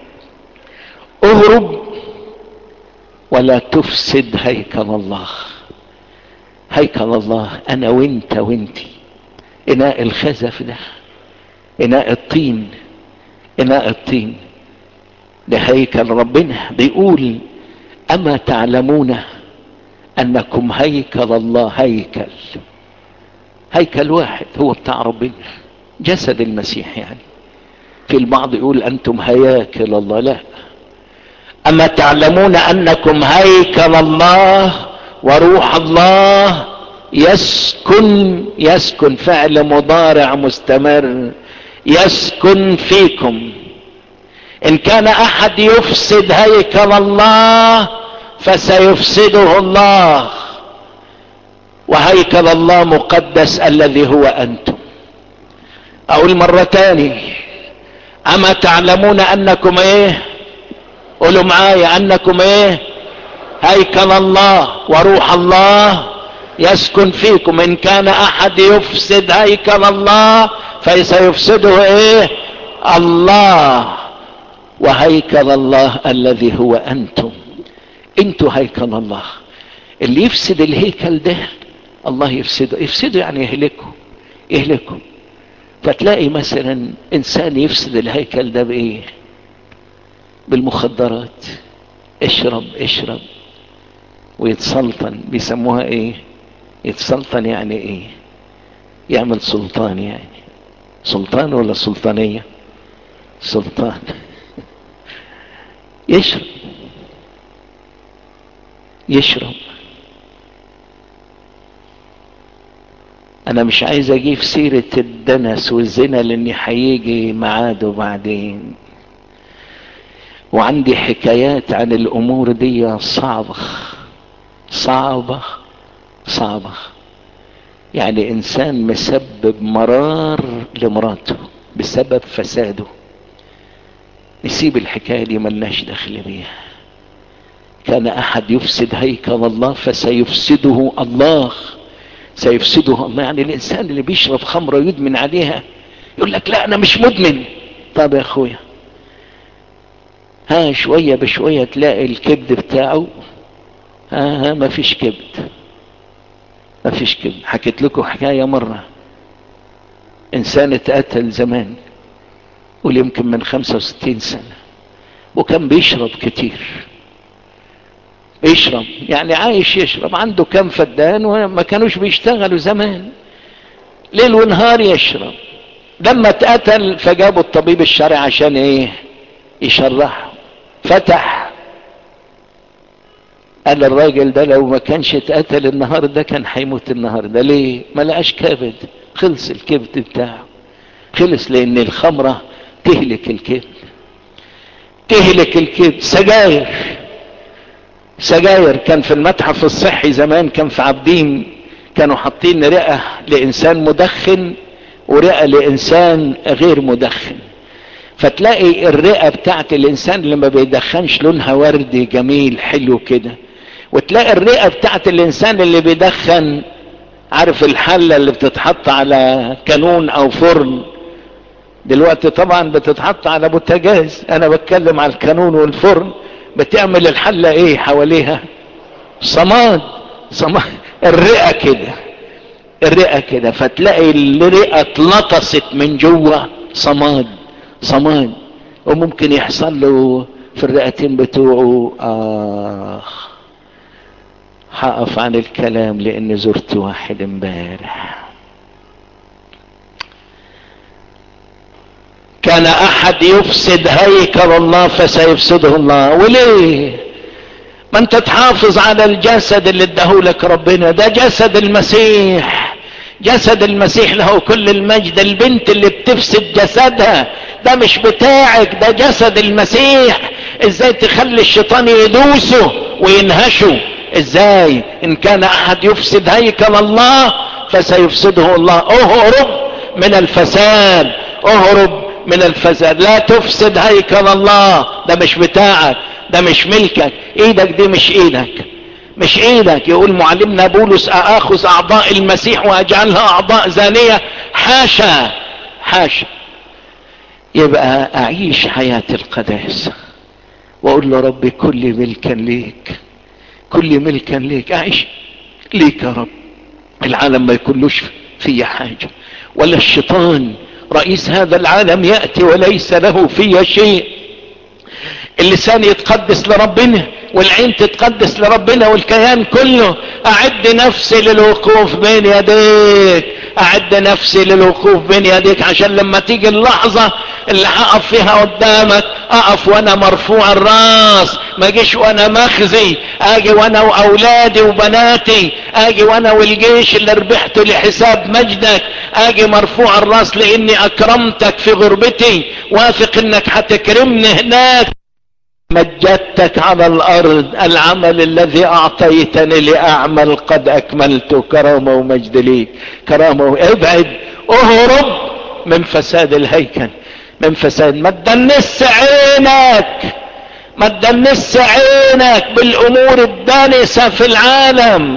اهرب ولا تفسد هيكل الله هيكل الله انا وانت وانتي اناء الخزف ده اناء الطين اناء الطين ده هيكل ربنا بيقول اما تعلمون انكم هيكل الله هيكل هيكل واحد هو بتاع ربنا جسد المسيح يعني في البعض يقول انتم هياكل الله لا اما تعلمون انكم هيكل الله وروح الله يسكن يسكن فعل مضارع مستمر يسكن فيكم ان كان احد يفسد هيكل الله فسيفسده الله وهيكل الله مقدس الذي هو انتم اقول مرة تاني اما تعلمون انكم ايه قولوا معايا انكم ايه هيكل الله وروح الله يسكن فيكم ان كان احد يفسد هيكل الله فسيفسده ايه الله وهيكل الله الذي هو انتم انتوا هيكل الله اللي يفسد الهيكل ده الله يفسده يفسده يعني يهلكه يهلكه فتلاقي مثلا انسان يفسد الهيكل ده بايه بالمخدرات اشرب اشرب ويتسلطن بيسموها ايه يتسلطن يعني ايه يعمل سلطان يعني سلطان ولا سلطانية سلطان يشرب يشرب انا مش عايز اجيب سيرة الدنس والزنا لاني هيجي ميعاده بعدين وعندي حكايات عن الامور دي صعبة صعبة صعبة يعني انسان مسبب مرار لمراته بسبب فساده نسيب الحكاية دي ملناش دخل بيها كان احد يفسد هيكل الله فسيفسده الله سيفسده الله يعني الانسان اللي بيشرب خمرة يدمن عليها يقول لك لا انا مش مدمن طب يا اخويا ها شوية بشوية تلاقي الكبد بتاعه ها ها ما فيش كبد ما فيش كبد حكيت لكم حكاية مرة انسان اتقتل زمان قول يمكن من خمسة وستين سنة وكان بيشرب كتير بيشرب يعني عايش يشرب عنده كم فدان وما كانوش بيشتغلوا زمان ليل ونهار يشرب لما اتقتل فجابوا الطبيب الشرعي عشان ايه يشرحه فتح قال الراجل ده لو ما كانش اتقتل النهارده كان هيموت النهارده ليه ما لقاش كبد خلص الكبد بتاعه خلص لان الخمره تهلك الكبد تهلك الكبد سجاير سجاير كان في المتحف الصحي زمان كان في عابدين كانوا حاطين رئه لانسان مدخن ورئه لانسان غير مدخن فتلاقي الرئه بتاعت الانسان اللي ما بيدخنش لونها وردي جميل حلو كده وتلاقي الرئه بتاعت الانسان اللي بيدخن عارف الحله اللي بتتحط على كانون او فرن دلوقتي طبعا بتتحط على بوتاجاز انا بتكلم على الكانون والفرن بتعمل الحله ايه حواليها صماد صماد الرئه كده الرئه كده فتلاقي الرئه اتلطست من جوه صماد صماد وممكن يحصل له في الرئتين بتوعه آخ هقف عن الكلام لاني زرت واحد امبارح كان احد يفسد هيكل الله فسيفسده الله وليه ما انت تحافظ على الجسد اللي اداهولك ربنا ده جسد المسيح جسد المسيح له كل المجد البنت اللي بتفسد جسدها ده مش بتاعك ده جسد المسيح ازاي تخلي الشيطان يدوسه وينهشه ازاي ان كان احد يفسد هيكل الله فسيفسده الله اهرب من الفساد اهرب من الفساد لا تفسد هيكل الله ده مش بتاعك ده مش ملكك ايدك دي مش ايدك مش ايدك يقول معلمنا بولس اخذ اعضاء المسيح واجعلها اعضاء زانية حاشا حاشا يبقى اعيش حياة القداسة واقول له ربي كل ملكا ليك كل ملكا ليك اعيش ليك يا رب العالم ما يكونلوش في حاجة ولا الشيطان رئيس هذا العالم يأتي وليس له في شيء اللسان يتقدس لربنا والعين تتقدس لربنا والكيان كله اعد نفسي للوقوف بين يديك اعد نفسي للوقوف بين يديك عشان لما تيجي اللحظة اللي هقف فيها قدامك اقف وانا مرفوع الراس ما اجيش وانا مخزي اجي وانا واولادي وبناتي اجي وانا والجيش اللي ربحته لحساب مجدك اجي مرفوع الراس لاني اكرمتك في غربتي واثق انك هتكرمني هناك مجدتك على الارض العمل الذي اعطيتني لاعمل قد اكملته كرامه ومجد ليك كرامه ابعد اهرب من فساد الهيكل من فساد ما تدنس عينك ما تدنس عينك بالامور الدانسه في العالم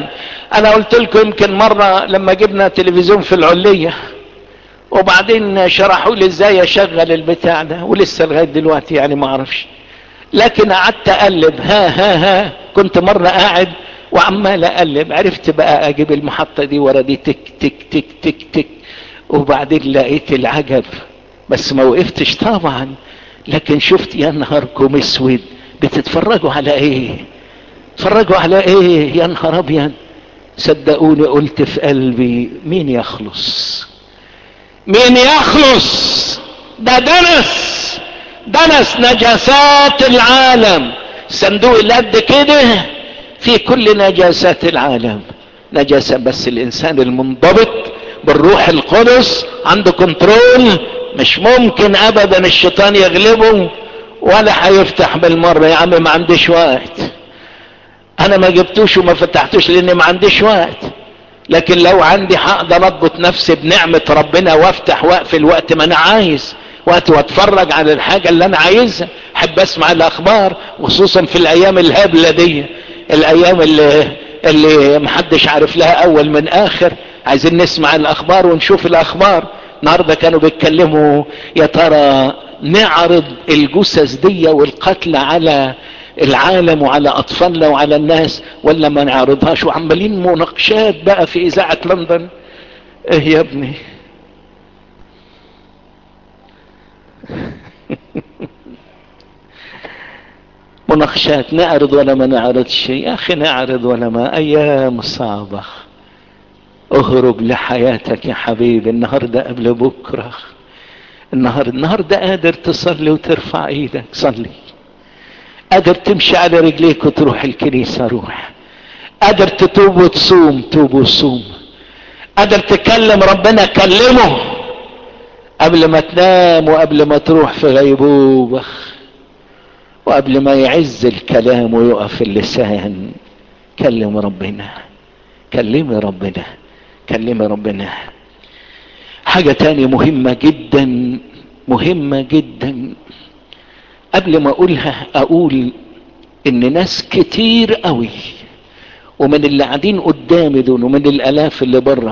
انا قلت لكم يمكن مرة لما جبنا تلفزيون في العلية وبعدين شرحوا لي ازاي اشغل البتاع ده ولسه لغاية دلوقتي يعني ما اعرفش لكن قعدت اقلب ها ها ها كنت مرة قاعد وعمال اقلب عرفت بقى اجيب المحطة دي ورا دي تك تك تك تك تك وبعدين لقيت العجب بس ما وقفتش طبعا لكن شفت يا نهاركم اسود بتتفرجوا على ايه تتفرجوا على ايه يا نهار ابيض صدقوني قلت في قلبي مين يخلص مين يخلص ده دنس دنس نجاسات العالم صندوق القد كده في كل نجاسات العالم نجاسة بس الانسان المنضبط بالروح القدس عنده كنترول مش ممكن ابدا الشيطان يغلبه ولا هيفتح بالمرة يا عم ما عنديش وقت انا ما جبتوش وما فتحتوش لاني ما عنديش وقت لكن لو عندي هقدر اضبط نفسي بنعمة ربنا وافتح واقفل وقت ما انا عايز وقت واتفرج على الحاجة اللي انا عايزها احب اسمع الاخبار خصوصا في الايام الهبلة دي الايام اللي اللي محدش عارف لها اول من اخر عايزين نسمع الاخبار ونشوف الاخبار النهارده كانوا بيتكلموا يا ترى نعرض الجثث دي والقتل على العالم وعلى اطفالنا وعلى الناس ولا ما نعرضهاش وعمالين مناقشات بقى في اذاعه لندن ايه يا ابني مناقشات نعرض ولا ما نعرضش يا اخي نعرض ولا ما ايام صعبة اهرب لحياتك يا حبيبي النهاردة قبل بكرة النهاردة النهاردة قادر تصلي وترفع ايدك صلي قادر تمشي على رجليك وتروح الكنيسة روح قادر تتوب وتصوم توب وصوم قادر تكلم ربنا كلمه قبل ما تنام وقبل ما تروح في غيبوبة وقبل ما يعز الكلام ويقف اللسان كلم ربنا كلمي ربنا كلمي ربنا حاجة تانية مهمة جدا مهمة جدا قبل ما اقولها اقول ان ناس كتير قوي ومن اللي قاعدين قدامي دول ومن الالاف اللي بره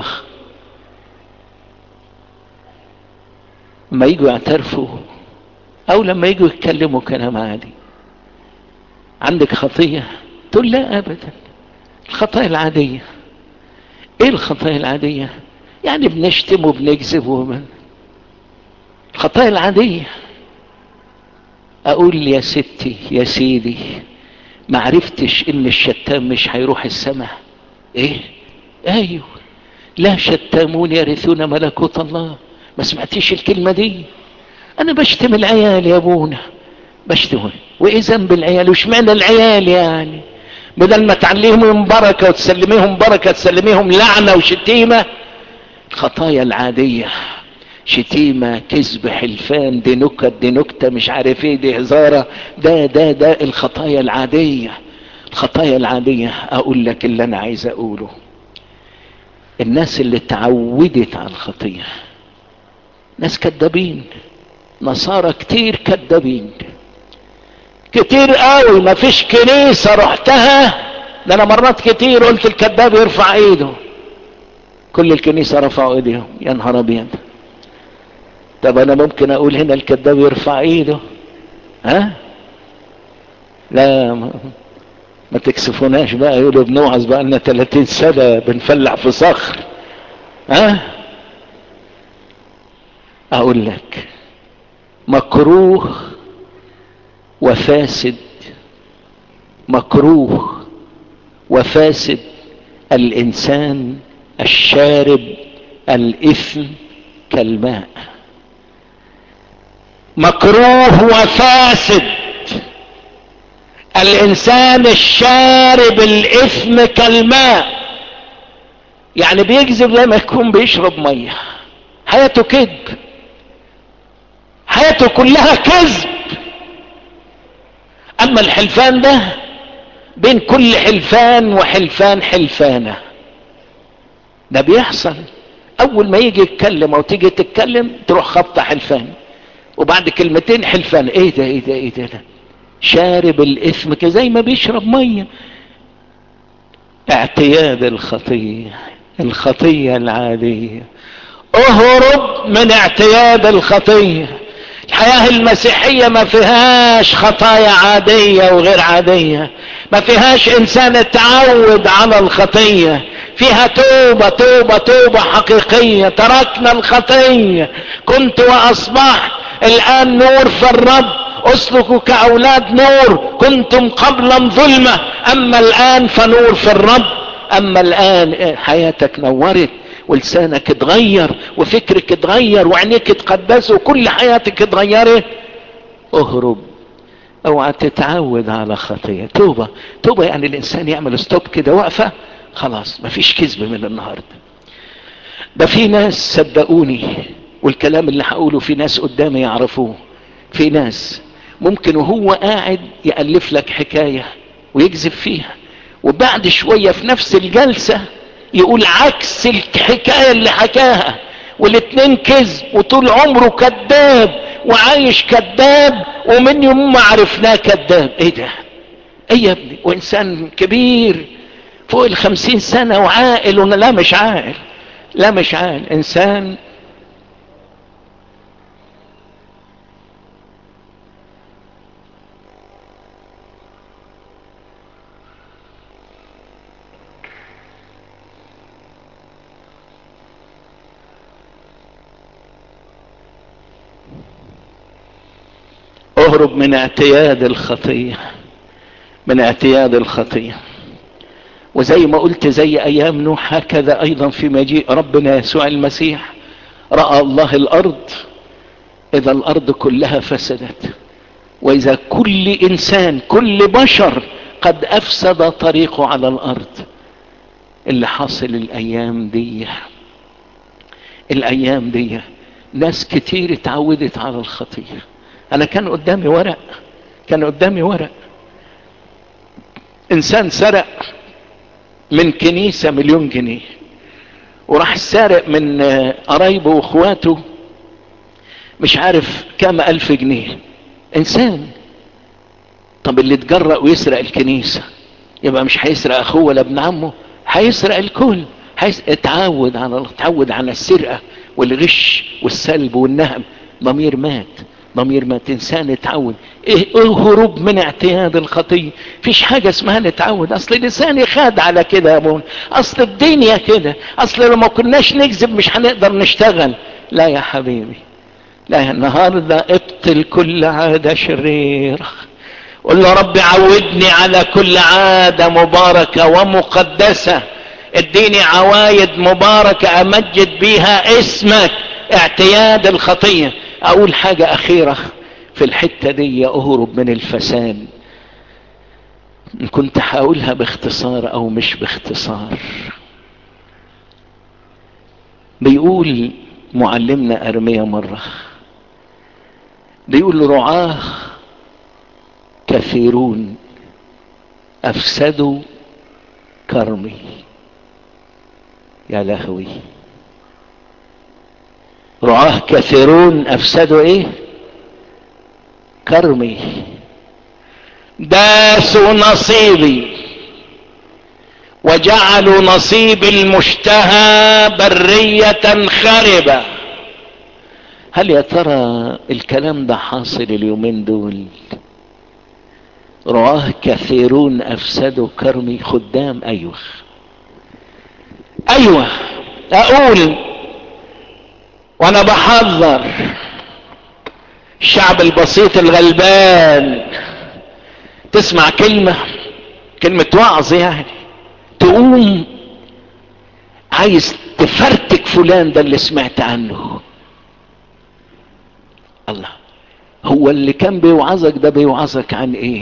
ما يجوا يعترفوا او لما يجوا يتكلموا كلام عادي عندك خطية تقول لا ابدا الخطايا العادية ايه الخطايا العادية يعني بنشتم وبنكذب ومن الخطايا العادية اقول يا ستي يا سيدي ما عرفتش ان الشتام مش هيروح السماء ايه ايوه لا شتامون يرثون ملكوت الله ما سمعتيش الكلمة دي انا بشتم العيال يا ابونا بشتم وايه ذنب العيال وش معنى العيال يعني بدل ما تعليهم بركة وتسلميهم بركة تسلميهم لعنة وشتيمة الخطايا العادية شتيمة كذب حلفان دي نكت دي نكتة مش عارف ايه دي هزارة ده ده ده الخطايا العادية الخطايا العادية اقول لك اللي انا عايز اقوله الناس اللي تعودت على الخطية ناس كذابين نصارى كتير كذابين كتير قوي ما فيش كنيسة رحتها ده انا مرات كتير قلت الكذاب يرفع ايده كل الكنيسة رفعوا ايديهم يا نهار ابيض طب انا ممكن اقول هنا الكذاب يرفع ايده ها لا ما, ما تكسفوناش بقى يقولوا بنوعظ بقى لنا 30 سنة بنفلع في صخر ها اقول لك مكروه وفاسد مكروه وفاسد الانسان الشارب الاثم كالماء مكروه وفاسد الانسان الشارب الاثم كالماء يعني بيكذب زي ما يكون بيشرب ميه حياته كذب حياته كلها كذب اما الحلفان ده بين كل حلفان وحلفان حلفانة ده بيحصل اول ما يجي يتكلم او تيجي تتكلم تروح خبطة حلفان وبعد كلمتين حلفان ايه ده ايه ده ايه ده, ده. شارب الاثم كده زي ما بيشرب ميه اعتياد الخطية الخطية العادية اهرب من اعتياد الخطية الحياة المسيحية ما فيهاش خطايا عادية وغير عادية ما فيهاش انسان اتعود على الخطية فيها توبة توبة توبة حقيقية تركنا الخطية كنت واصبحت الان نور في الرب اسلكوا كاولاد نور كنتم قبلا ظلمة اما الان فنور في الرب اما الان حياتك نورت ولسانك اتغير وفكرك اتغير وعينيك اتقدسوا وكل حياتك اتغيرت اهرب اوعى تتعود على خطية توبة توبة يعني الانسان يعمل ستوب كده وقفة خلاص مفيش كذب من النهاردة ده في ناس صدقوني والكلام اللي هقوله في ناس قدامي يعرفوه في ناس ممكن وهو قاعد يألف لك حكاية ويكذب فيها وبعد شوية في نفس الجلسة يقول عكس الحكاية اللي حكاها والاتنين كذب وطول عمره كذاب وعايش كذاب ومن يوم ما عرفناه كذاب ايه ده ايه يا ابني وانسان كبير فوق الخمسين سنة وعاقل ولا لا مش عاقل لا مش عاقل انسان اهرب من اعتياد الخطية من اعتياد الخطية وزي ما قلت زي ايام نوح هكذا ايضا في مجيء ربنا يسوع المسيح رأى الله الارض اذا الارض كلها فسدت واذا كل انسان كل بشر قد افسد طريقه على الارض اللي حاصل الايام دي الايام دي ناس كتير اتعودت على الخطيه انا كان قدامي ورق كان قدامي ورق انسان سرق من كنيسة مليون جنيه وراح سارق من قرايبه واخواته مش عارف كام الف جنيه انسان طب اللي اتجرأ ويسرق الكنيسة يبقى مش هيسرق اخوه ولا ابن عمه هيسرق الكل هيس... اتعود على اتعود على السرقة والغش والسلب والنهم ضمير مات ضمير مات انسان اتعود ايه هروب من اعتياد الخطية فيش حاجة اسمها نتعود اصل الانسان يخاد على كده يا ابونا اصل الدنيا كده اصل لو ما كناش نكذب مش هنقدر نشتغل لا يا حبيبي لا النهاردة ابطل كل عادة شريرة قل له رب عودني على كل عادة مباركة ومقدسة اديني عوايد مباركة امجد بيها اسمك اعتياد الخطية اقول حاجة اخيرة في الحتة دي اهرب من الفساد كنت هقولها باختصار او مش باختصار بيقول معلمنا ارمية مرة بيقول رعاه كثيرون افسدوا كرمي يا لهوي رعاه كثيرون افسدوا ايه كرمي داسوا نصيبي وجعلوا نصيب المشتهى برية خربة هل يا ترى الكلام ده حاصل اليومين دول رعاه كثيرون افسدوا كرمي خدام ايوه ايوه اقول وانا بحذر الشعب البسيط الغلبان تسمع كلمة كلمة وعظ يعني تقوم عايز تفرتك فلان ده اللي سمعت عنه الله هو اللي كان بيوعظك ده بيوعظك عن ايه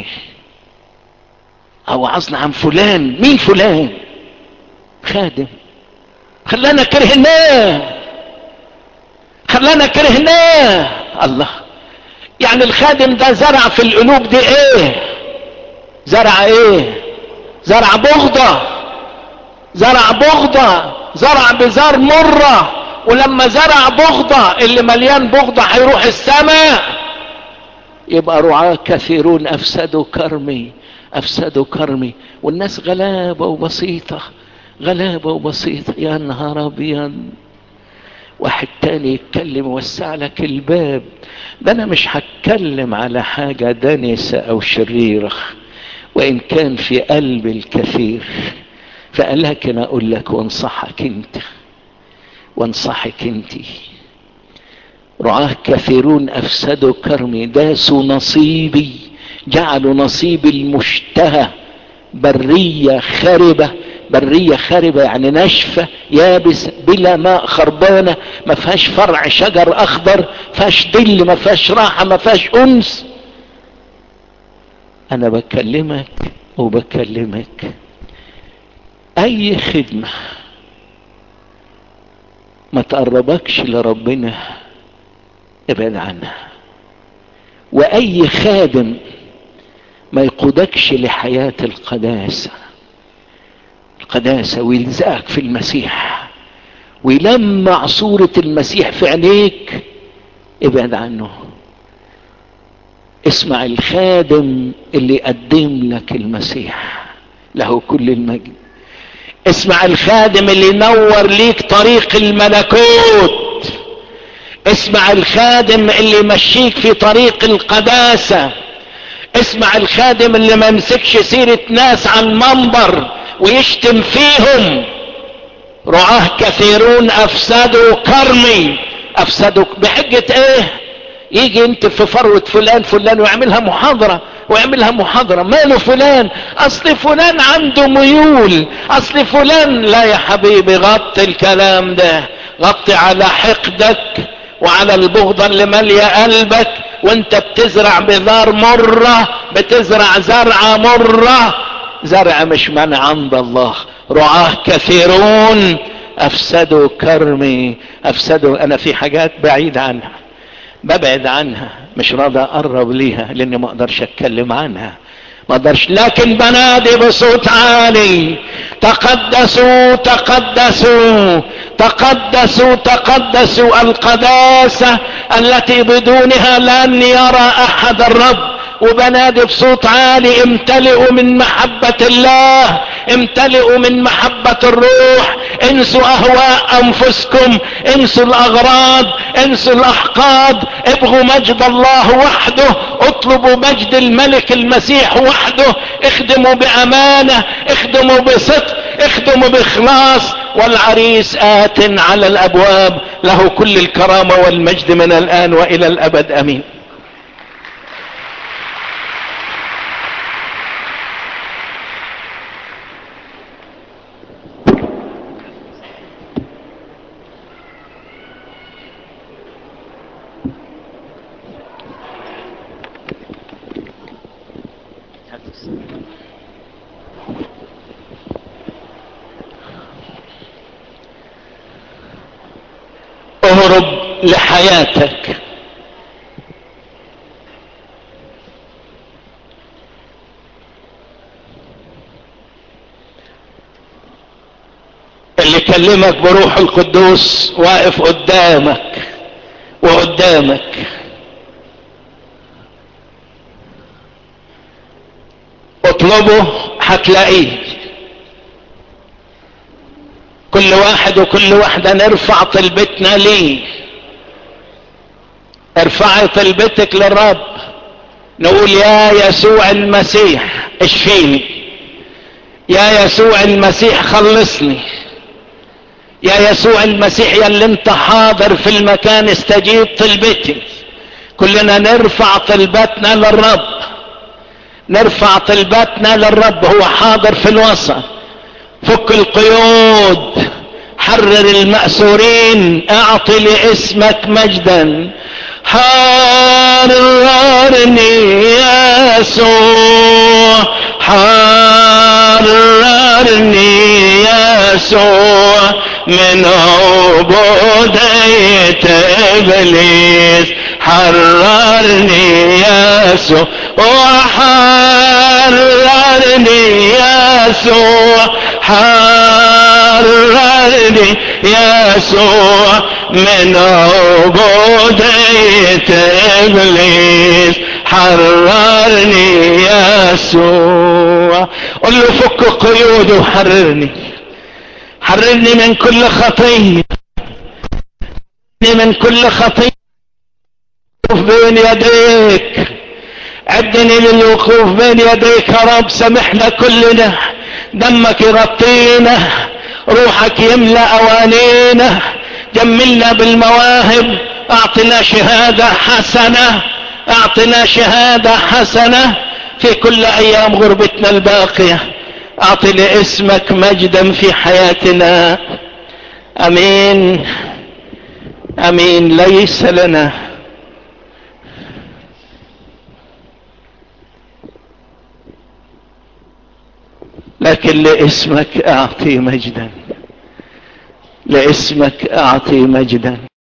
او وعظنا عن فلان مين فلان خادم خلانا كرهناه خلانا كرهناه الله يعني الخادم ده زرع في القلوب دي ايه زرع ايه زرع بغضة زرع بغضة زرع بزار مرة ولما زرع بغضة اللي مليان بغضة هيروح السماء يبقى رعاة كثيرون افسدوا كرمي افسدوا كرمي والناس غلابة وبسيطة غلابة وبسيطة يا نهار ابيض واحد تاني يتكلم وسع لك الباب ده انا مش هتكلم على حاجة دنسة او شريرة وان كان في قلب الكثير فقال لكن اقول لك وانصحك انت وانصحك انت رعاه كثيرون افسدوا كرمي داسوا نصيبي جعلوا نصيبي المشتهى برية خربة برية خربة يعني ناشفة يابس بلا ماء خربانة ما فيهاش فرع شجر اخضر فيهاش ظل ما فيهاش راحة ما فيهاش انس انا بكلمك وبكلمك اي خدمة ما تقربكش لربنا ابعد عنها واي خادم ما يقودكش لحياة القداسة القداسة ويلزقك في المسيح ويلمع صورة المسيح في عينيك ابعد عنه اسمع الخادم اللي يقدم لك المسيح له كل المجد اسمع الخادم اللي ينور ليك طريق الملكوت اسمع الخادم اللي يمشيك في طريق القداسة اسمع الخادم اللي ما يمسكش سيرة ناس عن منبر ويشتم فيهم رعاه كثيرون افسدوا كرمي افسدوا بحجة ايه يجي انت في فروة فلان فلان ويعملها محاضرة ويعملها محاضرة ماله فلان اصل فلان عنده ميول اصل فلان لا يا حبيبي غطي الكلام ده غطي على حقدك وعلى البغضة اللي مالية قلبك وانت بتزرع بذار مرة بتزرع زرعة مرة زرع مش من عند الله رعاه كثيرون افسدوا كرمي افسدوا انا في حاجات بعيد عنها ببعد عنها مش راضي اقرب ليها لاني ما اقدرش اتكلم عنها ما اقدرش لكن بنادي بصوت عالي تقدسوا تقدسوا تقدسوا تقدسوا القداسة التي بدونها لن يرى احد الرب وبنادي بصوت عالي امتلئوا من محبة الله امتلئوا من محبة الروح انسوا اهواء انفسكم انسوا الاغراض انسوا الاحقاد ابغوا مجد الله وحده اطلبوا مجد الملك المسيح وحده اخدموا بامانة اخدموا بصدق اخدموا باخلاص والعريس ات على الابواب له كل الكرامة والمجد من الان والى الابد امين اهرب لحياتك اللي كلمك بروح القدوس واقف قدامك وقدامك اطلبه هتلاقيه كل واحد وكل واحدة نرفع طلبتنا ليه ارفعي طلبتك للرب نقول يا يسوع المسيح اشفيني يا يسوع المسيح خلصني يا يسوع المسيح يا اللي انت حاضر في المكان استجيب طلبتي كلنا نرفع طلبتنا للرب نرفع طلبتنا للرب هو حاضر في الوسط فك القيود حرر المأسورين اعطي لاسمك مجدا حررني يا يسوع حررني يا يسوع من عبودية ابليس حررني يا يسوع وحررني يا يسوع حررني يا يسوع من عبودية ابليس حررني يسوع قل له فك قيودي وحررني حررني من كل خطيه من كل خطيه بين يديك عدني للوقوف بين يديك يا رب سامحنا كلنا دمك يغطينا روحك يملأ اوانينا جملنا بالمواهب اعطنا شهادة حسنة اعطنا شهادة حسنة في كل ايام غربتنا الباقية اعطي لاسمك مجدا في حياتنا امين امين ليس لنا لكن لاسمك اعطي مجدا لاسمك اعطي مجدا